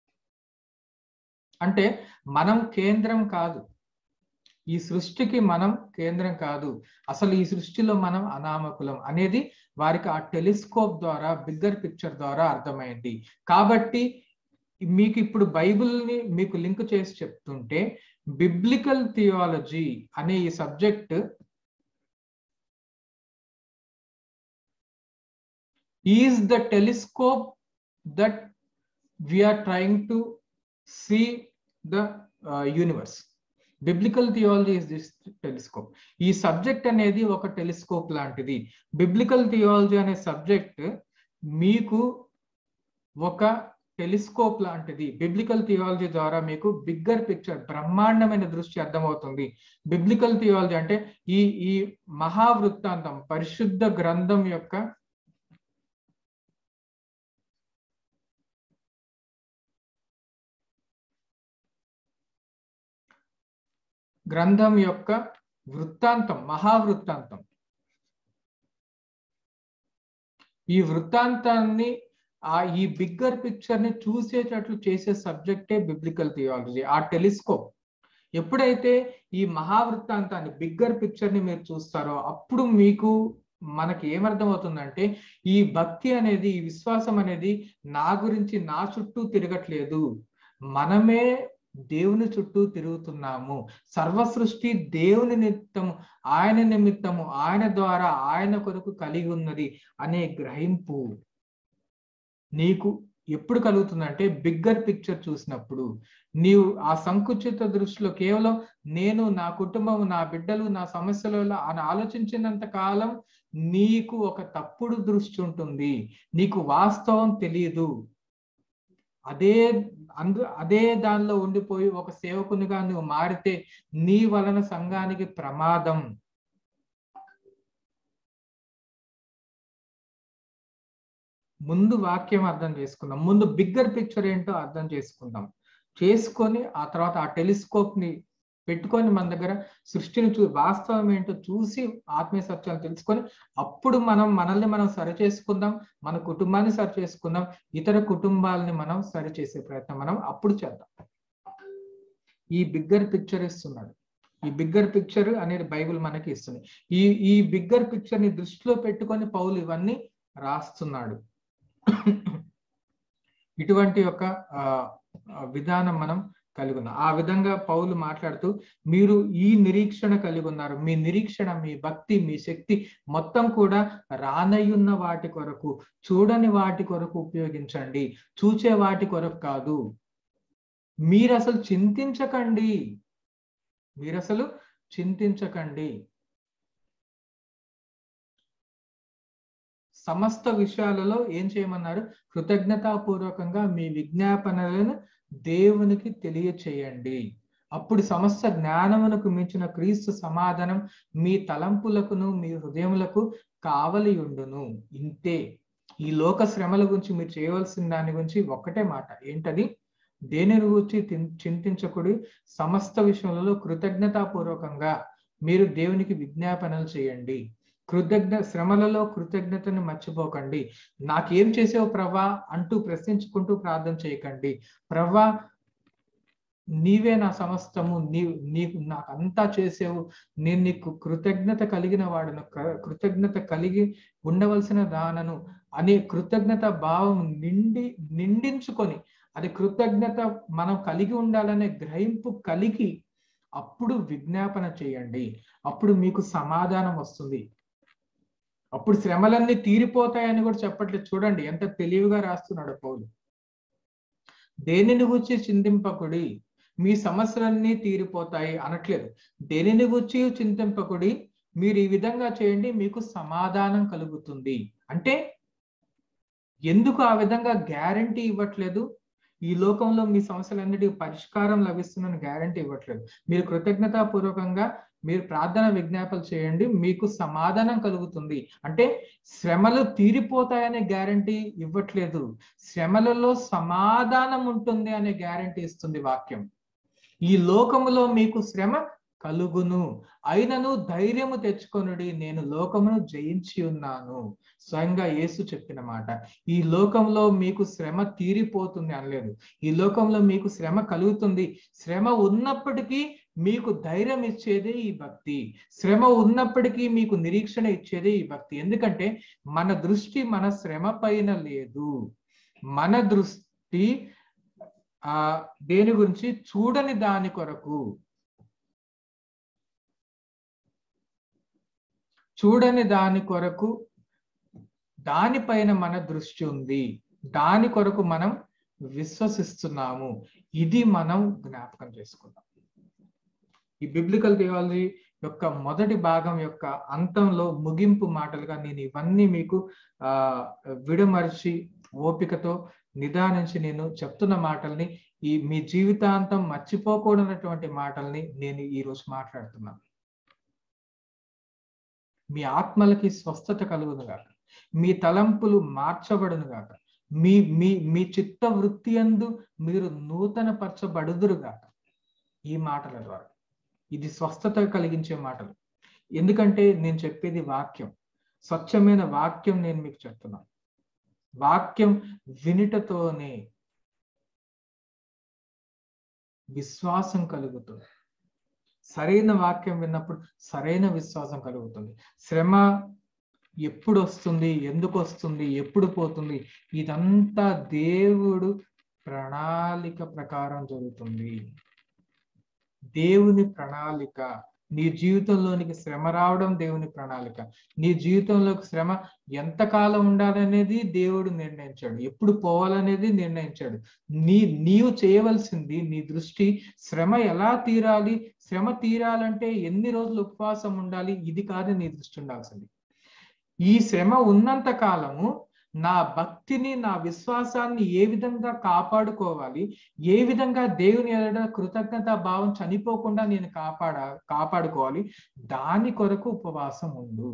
అంటే మనం కేంద్రం కాదు ఈ సృష్టికి మనం కేంద్రం కాదు అసలు ఈ సృష్టిలో మనం అనామకులం అనేది వారికి ఆ టెలిస్కోప్ ద్వారా బిగ్గర్ పిక్చర్ ద్వారా అర్థమైంది కాబట్టి మీకు ఇప్పుడు బైబిల్ని మీకు లింక్ చేసి చెప్తుంటే బిబ్లికల్ థియాలజీ అనే ఈ subject is the telescope that we're trying to see the universe biblical theology is this telescope ఈ సబ్జెక్ట్ అనేది ఒక టెలిస్కోప్ లాంటిది బిబ్లికల్ థియాలజీ అనే సబ్జెక్ట్ మీకు ఒక టెలిస్కోప్ లాంటిది బిబ్లికల్ థియాలజీ ద్వారా మీకు బిగ్గర్ పిక్చర్ బ్రహ్మాండమైన దృష్టి అర్థమవుతుంది బిబ్లికల్ థియాలజీ అంటే ఈ ఈ మహావృత్తాంతం పరిశుద్ధ గ్రంథం యొక్క గ్రంథం యొక్క వృత్తాంతం మహావృత్తాంతం ఈ వృత్తాంతాన్ని ఆ ఈ బిగ్గర్ పిక్చర్ ని చూసేటట్లు చేసే సబ్జెక్టే బిబ్లికల్ థియాలజీ ఆ టెలిస్కోప్ ఎప్పుడైతే ఈ మహావృత్తాంతాన్ని బిగ్గర్ పిక్చర్ ని మీరు చూస్తారో అప్పుడు మీకు మనకి ఏమర్థం అవుతుందంటే ఈ భక్తి అనేది ఈ విశ్వాసం అనేది నా గురించి నా చుట్టూ తిరగట్లేదు మనమే దేవుని చుట్టూ తిరుగుతున్నాము సర్వ సృష్టి దేవుని నిమిత్తము ఆయన నిమిత్తము ఆయన ద్వారా ఆయన కొరకు కలిగి ఉన్నది అనే గ్రహింపు నీకు ఎప్పుడు కలుగుతుందంటే బిగ్గర్ పిక్చర్ చూసినప్పుడు నీవు ఆ సంకుచిత దృష్టిలో కేవలం నేను నా కుటుంబం నా బిడ్డలు నా సమస్యలలో అని ఆలోచించినంత కాలం నీకు ఒక తప్పుడు దృష్టి ఉంటుంది నీకు వాస్తవం తెలియదు అదే అందు అదే దానిలో ఉండిపోయి ఒక సేవకునిగా నువ్వు మారితే నీ వలన సంఘానికి ప్రమాదం ముందు వాక్యం అర్థం చేసుకుందాం ముందు బిగ్గర్ పిక్చర్ ఏంటో అర్థం చేసుకుందాం చేసుకొని ఆ తర్వాత ఆ టెలిస్కోప్ ని పెట్టుకొని మన దగ్గర సృష్టిని చూ వాస్తవం ఏంటో చూసి ఆత్మీయ సత్యాలు తెలుసుకొని అప్పుడు మనం మనల్ని మనం సరి చేసుకుందాం మన కుటుంబాన్ని సరి చేసుకుందాం ఇతర కుటుంబాలని మనం సరి చేసే ప్రయత్నం మనం అప్పుడు చేద్దాం ఈ బిగ్గర్ పిక్చర్ ఇస్తున్నాడు ఈ బిగ్గర్ పిక్చర్ అనేది బైబిల్ మనకి ఇస్తుంది ఈ ఈ బిగ్గర్ పిక్చర్ ని దృష్టిలో పెట్టుకొని పౌలు ఇవన్నీ రాస్తున్నాడు ఇటువంటి ఒక విధానం మనం కలిగి ఉన్నాం ఆ విధంగా పౌలు మాట్లాడుతూ మీరు ఈ నిరీక్షణ కలిగి ఉన్నారు మీ నిరీక్షణ మీ భక్తి మీ శక్తి మొత్తం కూడా రానయ్యున్న వాటి కొరకు చూడని వాటి కొరకు ఉపయోగించండి చూచే వాటి కొరకు కాదు మీరు అసలు చింతించకండి మీరు అసలు చింతించకండి సమస్త విషయాలలో ఏం చేయమన్నారు కృతజ్ఞతాపూర్వకంగా మీ విజ్ఞాపనలను దేవునికి తెలియచేయండి అప్పుడు సమస్త జ్ఞానమునకు మించిన క్రీస్తు సమాధానం మీ తలంపులకును మీ హృదయములకు కావలి ఉండును ఇంతే ఈ లోక శ్రమల గురించి మీరు చేయవలసిన దాని గురించి ఒక్కటే మాట ఏంటది దేనిని గురించి చింతించకుడి సమస్త విషయంలో కృతజ్ఞతాపూర్వకంగా మీరు దేవునికి విజ్ఞాపనలు చేయండి కృతజ్ఞ శ్రమలలో కృతజ్ఞతను మర్చిపోకండి నాకేం చేసావు ప్రవ్వా అంటూ ప్రశ్నించుకుంటూ ప్రార్థన చేయకండి ప్రవ్వా నీవే నా సమస్తము నీ నీకు నాకు అంతా చేసావు నేను నీకు కృతజ్ఞత కలిగిన వాడను కృతజ్ఞత కలిగి ఉండవలసిన దానను అనే కృతజ్ఞత భావం నిండి నిండించుకొని అది కృతజ్ఞత మనం కలిగి ఉండాలనే గ్రహింపు కలిగి అప్పుడు విజ్ఞాపన చేయండి అప్పుడు మీకు సమాధానం వస్తుంది అప్పుడు శ్రమలన్నీ తీరిపోతాయని కూడా చెప్పట్లేదు చూడండి ఎంత తెలివిగా రాస్తున్నాడు పౌలు దేనిని గురించి చింతింపకుడి మీ సమస్యలన్నీ తీరిపోతాయి అనట్లేదు దేనిని గురించి చింతింపకుడి మీరు ఈ విధంగా చేయండి మీకు సమాధానం కలుగుతుంది అంటే ఎందుకు ఆ విధంగా గ్యారంటీ ఇవ్వట్లేదు ఈ లోకంలో మీ సమస్యలన్నిటికీ పరిష్కారం లభిస్తుందని గ్యారంటీ ఇవ్వట్లేదు మీరు కృతజ్ఞతాపూర్వకంగా మీరు ప్రార్థన విజ్ఞాపనలు చేయండి మీకు సమాధానం కలుగుతుంది అంటే శ్రమలు తీరిపోతాయనే గ్యారంటీ ఇవ్వట్లేదు శ్రమలలో సమాధానం ఉంటుంది అనే గ్యారంటీ ఇస్తుంది వాక్యం ఈ లోకములో మీకు శ్రమ కలుగును అయినను ధైర్యము తెచ్చుకొనుడి నేను లోకమును జయించి ఉన్నాను స్వయంగా యేసు చెప్పిన మాట ఈ లోకంలో మీకు శ్రమ తీరిపోతుంది అనలేదు ఈ లోకంలో మీకు శ్రమ కలుగుతుంది శ్రమ ఉన్నప్పటికీ మీకు ధైర్యం ఇచ్చేదే ఈ భక్తి శ్రమ ఉన్నప్పటికీ మీకు నిరీక్షణ ఇచ్చేదే ఈ భక్తి ఎందుకంటే మన దృష్టి మన శ్రమ పైన లేదు మన దృష్టి ఆ దేని గురించి చూడని దాని కొరకు చూడని దాని కొరకు దానిపైన మన దృష్టి ఉంది దాని కొరకు మనం విశ్వసిస్తున్నాము ఇది మనం జ్ఞాపకం చేసుకుందాం ఈ బిబ్లికల్ థియాలజీ యొక్క మొదటి భాగం యొక్క అంతంలో ముగింపు మాటలుగా నేను ఇవన్నీ మీకు ఆ విడమర్చి ఓపికతో నిదానించి నేను చెప్తున్న మాటల్ని ఈ మీ జీవితాంతం మర్చిపోకూడనటువంటి మాటల్ని నేను ఈరోజు మాట్లాడుతున్నాను మీ ఆత్మలకి స్వస్థత కలుగును గాక మీ తలంపులు మార్చబడును గాక మీ మీ మీ చిత్త వృత్తి అందు మీరు నూతన పరచబడుదురు గాక ఈ మాటల ద్వారా ఇది స్వస్థత కలిగించే మాటలు ఎందుకంటే నేను చెప్పేది వాక్యం స్వచ్ఛమైన వాక్యం నేను మీకు చెప్తున్నాను వాక్యం వినుటతోనే విశ్వాసం కలుగుతుంది సరైన వాక్యం విన్నప్పుడు సరైన విశ్వాసం కలుగుతుంది శ్రమ ఎప్పుడు వస్తుంది ఎందుకు వస్తుంది ఎప్పుడు పోతుంది ఇదంతా దేవుడు ప్రణాళిక ప్రకారం జరుగుతుంది దేవుని ప్రణాళిక నీ జీవితంలోనికి శ్రమ రావడం దేవుని ప్రణాళిక నీ జీవితంలోకి శ్రమ ఎంతకాలం ఉండాలనేది దేవుడు నిర్ణయించాడు ఎప్పుడు పోవాలనేది నిర్ణయించాడు నీ నీవు చేయవలసింది నీ దృష్టి శ్రమ ఎలా తీరాలి శ్రమ తీరాలంటే ఎన్ని రోజులు ఉపవాసం ఉండాలి ఇది కాదు నీ దృష్టి ఉండాల్సింది ఈ శ్రమ ఉన్నంత కాలము నా భక్తిని నా విశ్వాసాన్ని ఏ విధంగా కాపాడుకోవాలి ఏ విధంగా దేవుని ఎదుట కృతజ్ఞత భావం చనిపోకుండా నేను కాపాడ కాపాడుకోవాలి దాని కొరకు ఉపవాసం ఉండు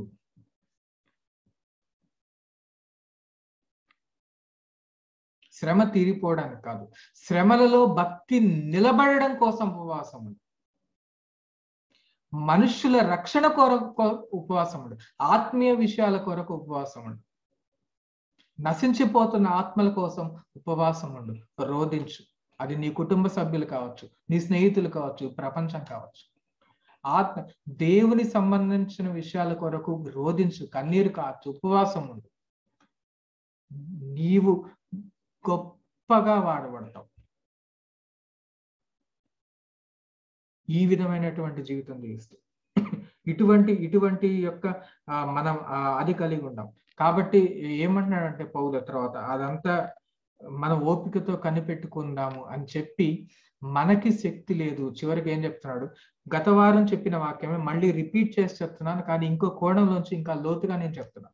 శ్రమ తీరిపోవడానికి కాదు శ్రమలలో భక్తి నిలబడడం కోసం ఉపవాసం ఉంది మనుషుల రక్షణ కొరకు ఉపవాసం ఉండు ఆత్మీయ విషయాల కొరకు ఉపవాసం ఉండు నశించిపోతున్న ఆత్మల కోసం ఉపవాసం ఉండు రోధించు అది నీ కుటుంబ సభ్యులు కావచ్చు నీ స్నేహితులు కావచ్చు ప్రపంచం కావచ్చు ఆత్మ దేవుని సంబంధించిన విషయాల కొరకు రోధించు కన్నీరు కావచ్చు ఉపవాసం ఉండు నీవు గొప్పగా వాడబడతావు ఈ విధమైనటువంటి జీవితం జీవిస్తూ ఇటువంటి ఇటువంటి యొక్క మనం అది కలిగి ఉంటాం కాబట్టి ఏమంటున్నాడంటే పౌల తర్వాత అదంతా మన ఓపికతో కనిపెట్టుకుందాము అని చెప్పి మనకి శక్తి లేదు చివరికి ఏం చెప్తున్నాడు గత వారం చెప్పిన వాక్యమే మళ్ళీ రిపీట్ చేసి చెప్తున్నాను కానీ ఇంకో కోణంలోంచి ఇంకా లోతుగా నేను చెప్తున్నాను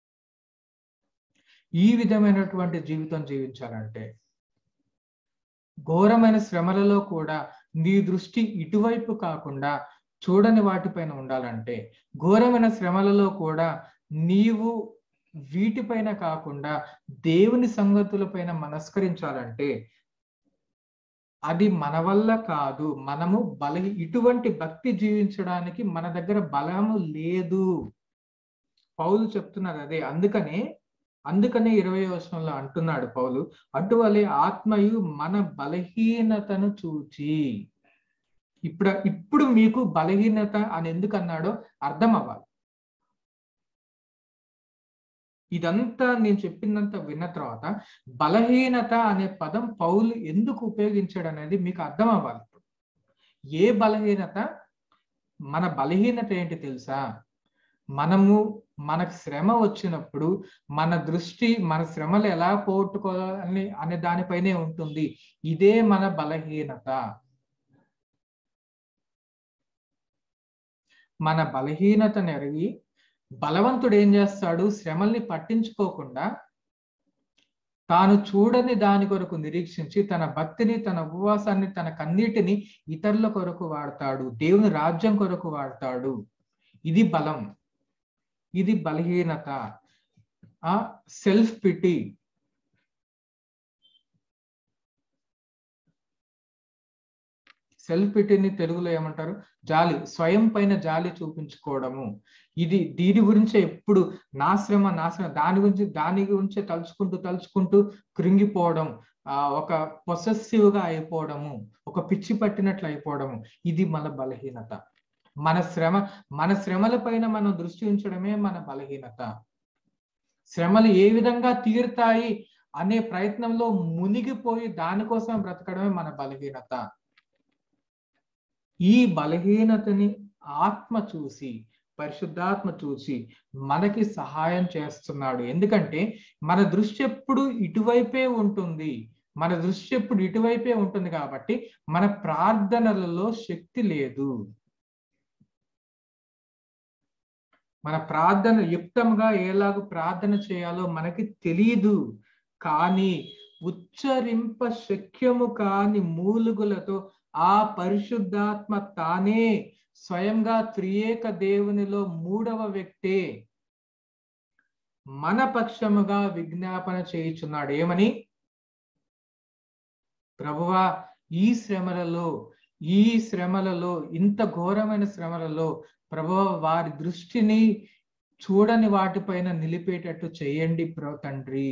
ఈ విధమైనటువంటి జీవితం జీవించాలంటే ఘోరమైన శ్రమలలో కూడా నీ దృష్టి ఇటువైపు కాకుండా చూడని వాటిపైన ఉండాలంటే ఘోరమైన శ్రమలలో కూడా నీవు వీటిపైన కాకుండా దేవుని సంగతులపైన మనస్కరించాలంటే అది మన వల్ల కాదు మనము బల ఇటువంటి భక్తి జీవించడానికి మన దగ్గర బలము లేదు పౌలు చెప్తున్నారు అదే అందుకనే అందుకనే ఇరవై వచనంలో అంటున్నాడు పౌలు అటువలే ఆత్మయు మన బలహీనతను చూచి ఇప్పుడు ఇప్పుడు మీకు బలహీనత అని ఎందుకు అన్నాడో అర్థం అవ్వాలి ఇదంతా నేను చెప్పినంత విన్న తర్వాత బలహీనత అనే పదం పౌలు ఎందుకు ఉపయోగించాడు అనేది మీకు అర్థం అవ్వాలి ఏ బలహీనత మన బలహీనత ఏంటి తెలుసా మనము మనకు శ్రమ వచ్చినప్పుడు మన దృష్టి మన శ్రమలు ఎలా పోగొట్టుకోవాలని అనే దానిపైనే ఉంటుంది ఇదే మన బలహీనత మన బలహీనతను ఎరిగి బలవంతుడు ఏం చేస్తాడు శ్రమల్ని పట్టించుకోకుండా తాను చూడని దాని కొరకు నిరీక్షించి తన భక్తిని తన ఉపవాసాన్ని తన కన్నీటిని ఇతరుల కొరకు వాడతాడు దేవుని రాజ్యం కొరకు వాడతాడు ఇది బలం ఇది బలహీనత ఆ సెల్ఫ్ పిటి సెల్ఫ్ పిటిని తెలుగులో ఏమంటారు జాలి స్వయం పైన జాలి చూపించుకోవడము ఇది దీని గురించే ఎప్పుడు నా శ్రమ నా శ్రమ దాని గురించి దాని గురించే తలుచుకుంటూ తలుచుకుంటూ కృంగిపోవడం ఆ ఒక పొసెసివ్ గా అయిపోవడము ఒక పిచ్చి పట్టినట్లు అయిపోవడము ఇది మన బలహీనత మన శ్రమ మన శ్రమల పైన మనం దృష్టి ఉంచడమే మన బలహీనత శ్రమలు ఏ విధంగా తీరుతాయి అనే ప్రయత్నంలో మునిగిపోయి దానికోసం బ్రతకడమే మన బలహీనత ఈ బలహీనతని ఆత్మ చూసి పరిశుద్ధాత్మ చూసి మనకి సహాయం చేస్తున్నాడు ఎందుకంటే మన దృష్టి ఎప్పుడు ఇటువైపే ఉంటుంది మన దృష్టి ఎప్పుడు ఇటువైపే ఉంటుంది కాబట్టి మన ప్రార్థనలలో శక్తి లేదు మన ప్రార్థన యుక్తంగా ఎలాగో ప్రార్థన చేయాలో మనకి తెలియదు కానీ ఉచ్చరింప శక్యము కాని మూలుగులతో ఆ పరిశుద్ధాత్మ తానే స్వయంగా త్రియేక దేవునిలో మూడవ వ్యక్తే మన పక్షముగా విజ్ఞాపన చేయుచున్నాడు ఏమని ప్రభువా ఈ శ్రమలలో ఈ శ్రమలలో ఇంత ఘోరమైన శ్రమలలో ప్రభు వారి దృష్టిని చూడని వాటిపైన నిలిపేటట్టు చేయండి ప్రో తండ్రి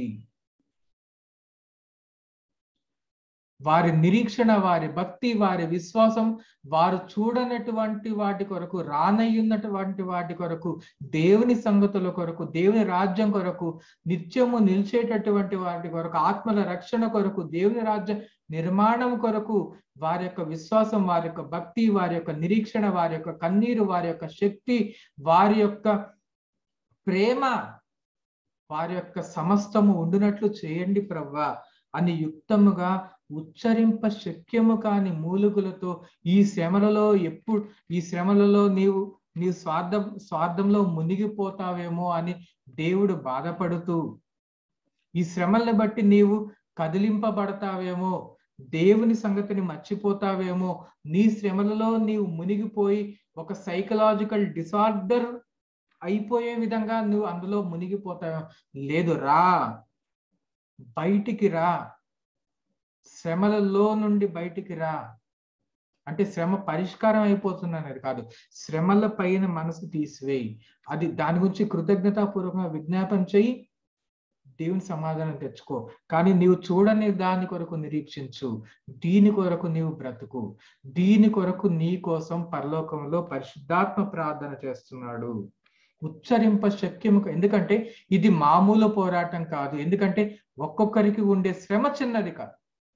వారి నిరీక్షణ వారి భక్తి వారి విశ్వాసం వారు చూడనటువంటి వాటి కొరకు రానయ్యున్నటువంటి వాటి కొరకు దేవుని సంగతుల కొరకు దేవుని రాజ్యం కొరకు నిత్యము నిలిచేటటువంటి వాటి కొరకు ఆత్మల రక్షణ కొరకు దేవుని రాజ్య నిర్మాణం కొరకు వారి యొక్క విశ్వాసం వారి యొక్క భక్తి వారి యొక్క నిరీక్షణ వారి యొక్క కన్నీరు వారి యొక్క శక్తి వారి యొక్క ప్రేమ వారి యొక్క సమస్తము ఉండునట్లు చేయండి ప్రవ్వా అని యుక్తముగా ఉచ్చరింప శక్యము కాని మూలుగులతో ఈ శ్రమలలో ఎప్పుడు ఈ శ్రమలలో నీవు నీ స్వార్థం స్వార్థంలో మునిగిపోతావేమో అని దేవుడు బాధపడుతూ ఈ శ్రమల్ని బట్టి నీవు కదిలింపబడతావేమో దేవుని సంగతిని మర్చిపోతావేమో నీ శ్రమలలో నీవు మునిగిపోయి ఒక సైకలాజికల్ డిసార్డర్ అయిపోయే విధంగా నువ్వు అందులో మునిగిపోతావేమో లేదు రా బయటికి రా శ్రమలలో నుండి బయటికి రా అంటే శ్రమ పరిష్కారం అయిపోతుంది అనేది కాదు శ్రమల పైన మనసు తీసివేయి అది దాని గురించి కృతజ్ఞతాపూర్వకంగా విజ్ఞాపన చెయ్యి దేవుని సమాధానం తెచ్చుకో కానీ నీవు చూడని దాని కొరకు నిరీక్షించు దీని కొరకు నీవు బ్రతుకు దీని కొరకు నీ కోసం పరలోకంలో పరిశుద్ధాత్మ ప్రార్థన చేస్తున్నాడు ఉచ్చరింప శక్యము ఎందుకంటే ఇది మామూలు పోరాటం కాదు ఎందుకంటే ఒక్కొక్కరికి ఉండే శ్రమ చిన్నది కాదు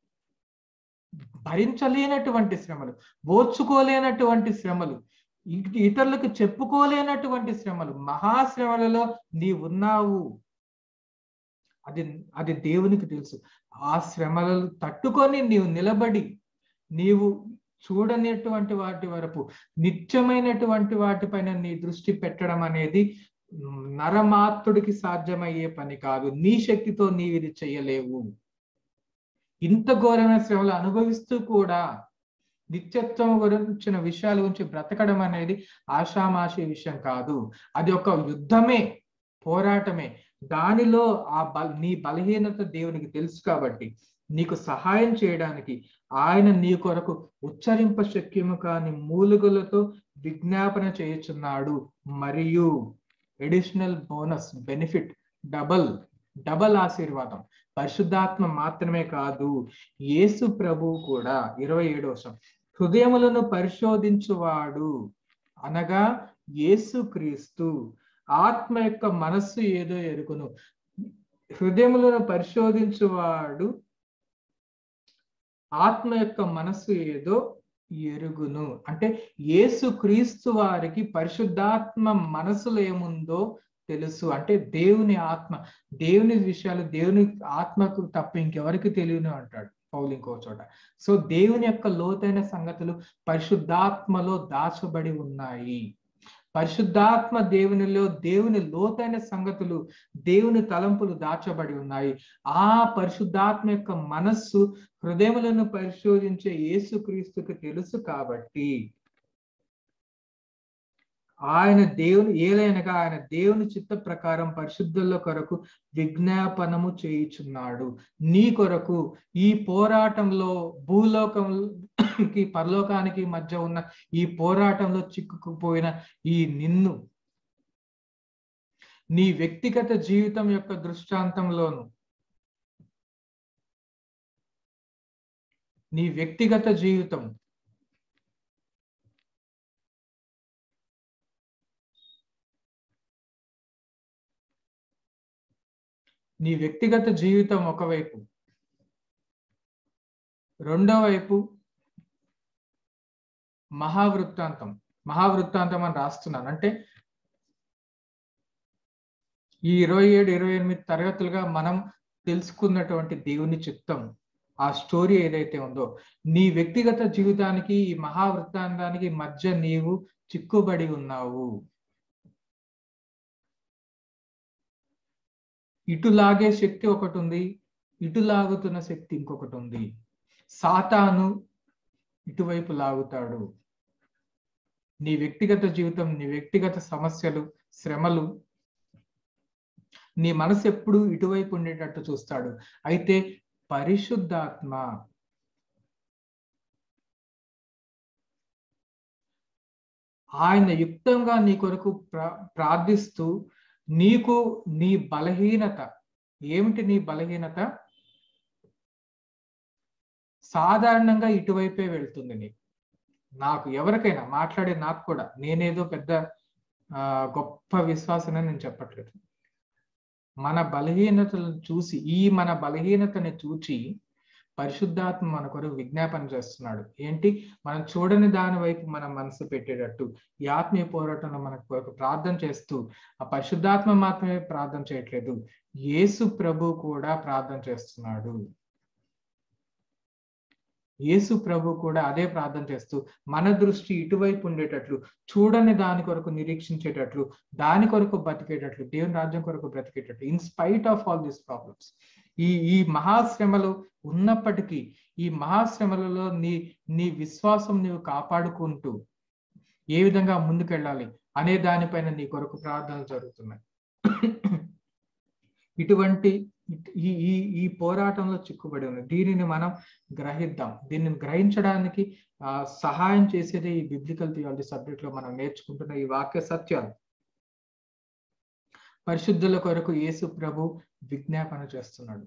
భరించలేనటువంటి శ్రమలు ఓర్చుకోలేనటువంటి శ్రమలు ఇతరులకు చెప్పుకోలేనటువంటి శ్రమలు మహాశ్రమలలో నీ ఉన్నావు అది అది దేవునికి తెలుసు ఆ శ్రమలను తట్టుకొని నీవు నిలబడి నీవు చూడనటువంటి వాటి వరకు నిత్యమైనటువంటి వాటిపైన నీ దృష్టి పెట్టడం అనేది నరమాత్రుడికి సాధ్యమయ్యే పని కాదు నీ శక్తితో నీవు ఇది చెయ్యలేవు ఇంత ఘోరమైన శ్రమలు అనుభవిస్తూ కూడా నిత్యత్వం గురించిన విషయాల గురించి బ్రతకడం అనేది ఆషామాషి విషయం కాదు అది ఒక యుద్ధమే పోరాటమే దానిలో ఆ బల నీ బలహీనత దేవునికి తెలుసు కాబట్టి నీకు సహాయం చేయడానికి ఆయన నీ కొరకు ఉచ్చరింప శక్యము కాని మూలుగులతో విజ్ఞాపన చేయుచున్నాడు మరియు additional bonus benefit double double ఆశీర్వాదం పరిశుద్ధాత్మ మాత్రమే కాదు యేసు ప్రభు కూడా ఇరవై ఏడు వర్షం హృదయములను పరిశోధించువాడు అనగా యేసు క్రీస్తు ఆత్మ యొక్క మనస్సు ఏదో ఎరుకును హృదయములను పరిశోధించువాడు ఆత్మ యొక్క మనస్సు ఏదో ఎరుగును అంటే యేసు క్రీస్తు వారికి పరిశుద్ధాత్మ మనసులో ఏముందో తెలుసు అంటే దేవుని ఆత్మ దేవుని విషయాలు దేవుని ఆత్మకు తప్ప ఇంకెవరికి తెలియను అంటాడు పౌలు ఇంకో చోట సో దేవుని యొక్క లోతైన సంగతులు పరిశుద్ధాత్మలో దాచబడి ఉన్నాయి పరిశుద్ధాత్మ దేవునిలో దేవుని లోతైన సంగతులు దేవుని తలంపులు దాచబడి ఉన్నాయి ఆ పరిశుద్ధాత్మ యొక్క మనస్సు హృదయములను పరిశోధించే యేసుక్రీస్తుకు తెలుసు కాబట్టి ఆయన దేవుని ఏలైనగా ఆయన దేవుని చిత్త ప్రకారం పరిశుద్ధుల కొరకు విజ్ఞాపనము చేయుచున్నాడు నీ కొరకు ఈ పోరాటంలో భూలోకంకి పరలోకానికి మధ్య ఉన్న ఈ పోరాటంలో చిక్కుకుపోయిన ఈ నిన్ను నీ వ్యక్తిగత జీవితం యొక్క దృష్టాంతంలోను నీ వ్యక్తిగత జీవితం నీ వ్యక్తిగత జీవితం ఒకవైపు రెండో వైపు మహావృత్తాంతం మహావృత్తాంతం అని రాస్తున్నాను అంటే ఈ ఇరవై ఏడు ఇరవై ఎనిమిది తరగతులుగా మనం తెలుసుకున్నటువంటి దేవుని చిత్తం ఆ స్టోరీ ఏదైతే ఉందో నీ వ్యక్తిగత జీవితానికి ఈ మహావృత్తాంతానికి మధ్య నీవు చిక్కుబడి ఉన్నావు ఇటు లాగే శక్తి ఒకటి ఉంది ఇటు లాగుతున్న శక్తి ఇంకొకటి ఉంది సాతాను ఇటువైపు లాగుతాడు నీ వ్యక్తిగత జీవితం నీ వ్యక్తిగత సమస్యలు శ్రమలు నీ మనసు ఎప్పుడు ఇటువైపు ఉండేటట్టు చూస్తాడు అయితే పరిశుద్ధాత్మ ఆయన యుక్తంగా నీ కొరకు ప్రార్థిస్తూ నీకు నీ బలహీనత ఏమిటి నీ బలహీనత సాధారణంగా ఇటువైపే వెళ్తుంది నీకు నాకు ఎవరికైనా మాట్లాడే నాకు కూడా నేనేదో పెద్ద గొప్ప విశ్వాసన నేను చెప్పట్లేదు మన బలహీనతలను చూసి ఈ మన బలహీనతని చూచి పరిశుద్ధాత్మ మన కొరకు విజ్ఞాపన చేస్తున్నాడు ఏంటి మనం చూడని దాని వైపు మనం మనసు పెట్టేటట్టు ఈ ఆత్మీయ పోరాటంలో మన కొరకు ప్రార్థన చేస్తూ ఆ పరిశుద్ధాత్మ మాత్రమే ప్రార్థన చేయట్లేదు యేసు ప్రభు కూడా ప్రార్థన చేస్తున్నాడు యేసు ప్రభు కూడా అదే ప్రార్థన చేస్తూ మన దృష్టి ఇటువైపు ఉండేటట్లు చూడని దాని కొరకు నిరీక్షించేటట్లు దాని కొరకు బతికేటట్లు దేవుని రాజ్యం కొరకు బ్రతికేటట్లు in spite of all these problems ఈ ఈ మహాశ్రమలు ఉన్నప్పటికీ ఈ మహాశ్రమలలో నీ నీ విశ్వాసం నీవు కాపాడుకుంటూ ఏ విధంగా ముందుకెళ్ళాలి అనే దానిపైన నీ కొరకు ప్రార్థనలు జరుగుతున్నాయి ఇటువంటి ఈ ఈ ఈ పోరాటంలో చిక్కుబడి ఉంది దీనిని మనం గ్రహిద్దాం దీనిని గ్రహించడానికి ఆ సహాయం చేసేది ఈ బిబ్లికల్ థియాలజీ సబ్జెక్ట్ లో మనం నేర్చుకుంటున్న ఈ వాక్య సత్యాలు పరిశుద్ధుల కొరకు యేసు ప్రభు విజ్ఞాపన చేస్తున్నాడు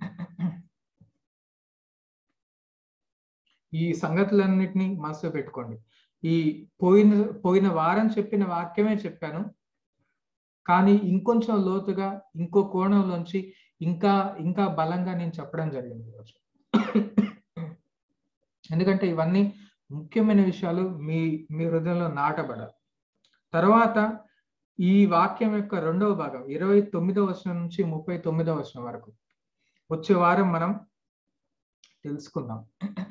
ఈ సంగతులన్నిటినీ మనసులో పెట్టుకోండి ఈ పోయిన పోయిన వారం చెప్పిన వాక్యమే చెప్పాను కానీ ఇంకొంచెం లోతుగా ఇంకో కోణంలోంచి ఇంకా ఇంకా బలంగా నేను చెప్పడం జరిగింది ఈరోజు ఎందుకంటే ఇవన్నీ ముఖ్యమైన విషయాలు మీ మీ హృదయంలో నాటబడాలి తర్వాత ఈ వాక్యం యొక్క రెండవ భాగం ఇరవై తొమ్మిదవ వచనం నుంచి ముప్పై తొమ్మిదవ వచనం వరకు వచ్చే వారం మనం తెలుసుకుందాం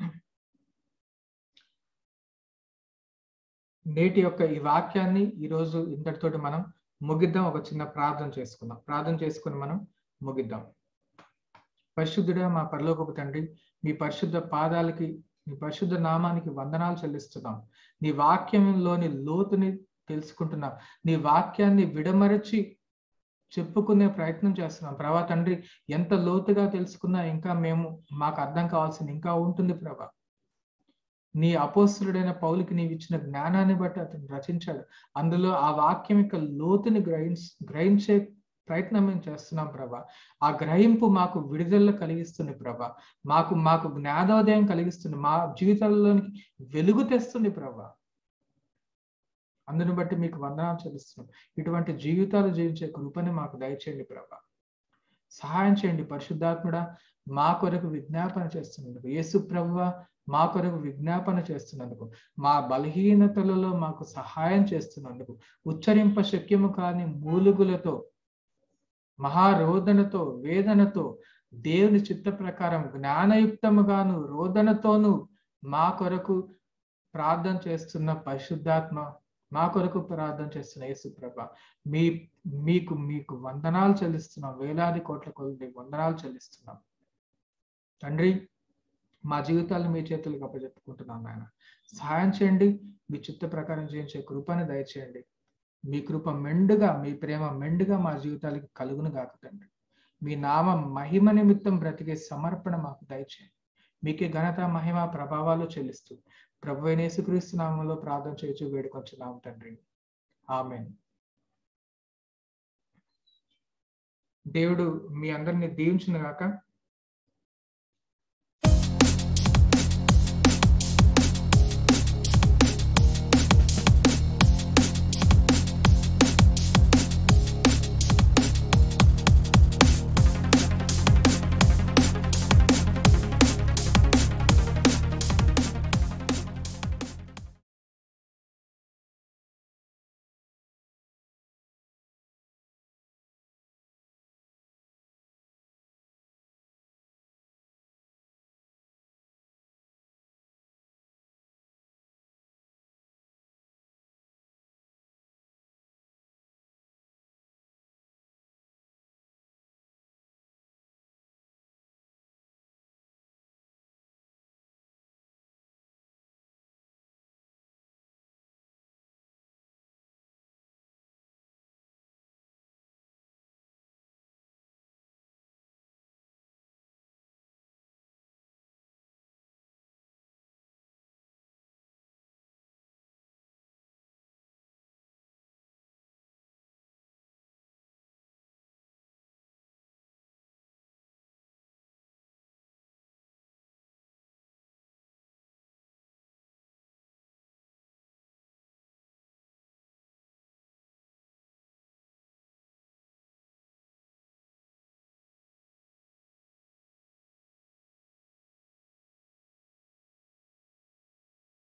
నేటి యొక్క ఈ వాక్యాన్ని ఈరోజు ఇంతటితోటి మనం ముగిద్దాం ఒక చిన్న ప్రార్థన చేసుకుందాం ప్రార్థన చేసుకుని మనం ముగిద్దాం పరిశుద్ధుడా మా పరలోకపు తండ్రి మీ పరిశుద్ధ పాదాలకి మీ పరిశుద్ధ నామానికి వందనాలు చెల్లిస్తున్నాం నీ వాక్యంలోని లోతుని తెలుసుకుంటున్నాం నీ వాక్యాన్ని విడమరచి చెప్పుకునే ప్రయత్నం చేస్తున్నాం ప్రభా తండ్రి ఎంత లోతుగా తెలుసుకున్నా ఇంకా మేము మాకు అర్థం కావాల్సింది ఇంకా ఉంటుంది ప్రభా నీ అపోస్తుడైన పౌలికి నీవు ఇచ్చిన జ్ఞానాన్ని బట్టి అతను రచించాడు అందులో ఆ వాక్యం యొక్క లోతుని గ్రహించ గ్రహించే ప్రయత్నం మేము చేస్తున్నాం ప్రభా ఆ గ్రహింపు మాకు విడుదల కలిగిస్తుంది ప్రభా మాకు మాకు జ్ఞానోదయం కలిగిస్తుంది మా జీవితాల్లోనికి వెలుగు తెస్తుంది ప్రభా అందుని బట్టి మీకు వందనాలు చెల్లిస్తున్నాం ఇటువంటి జీవితాలు జీవించే కృపని మాకు దయచేయండి ప్రభా సహాయం చేయండి పరిశుద్ధాత్ముడా మా కొరకు విజ్ఞాపన చేస్తున్నందుకు యేసు ప్రభువ మా కొరకు విజ్ఞాపన చేస్తున్నందుకు మా బలహీనతలలో మాకు సహాయం చేస్తున్నందుకు ఉచ్చరింప శక్యము కాని మూలుగులతో మహారోదనతో వేదనతో దేవుని చిత్త ప్రకారం జ్ఞానయుక్తముగాను రోదనతోను మా కొరకు ప్రార్థన చేస్తున్న పరిశుద్ధాత్మ మా కొరకు ప్రార్థన చేస్తున్న యేసుప్రభ మీ మీకు మీకు వందనాలు చెల్లిస్తున్నాం వేలాది కోట్ల కొద్ది వందనాలు చెల్లిస్తున్నాం తండ్రి మా జీవితాలను మీ చేతులకు అప్పచెప్పుకుంటున్నాం నాయన సహాయం చేయండి మీ చిత్త ప్రకారం చేయించే కృపని దయచేయండి మీ కృప మెండుగా మీ ప్రేమ మెండుగా మా జీవితాలకి కలుగును గాక తండ్రి మీ నామ మహిమ నిమిత్తం బ్రతికే సమర్పణ మాకు దయచేయండి మీకే ఘనత మహిమ ప్రభావాలు చెల్లిస్తూ ప్రభు యేసుక్రీస్తు నామంలో ప్రార్థన చేయొచ్చు వేడుకొంచున్నాం తండ్రి ఆమె దేవుడు మీ అందరిని దీవించిన గాక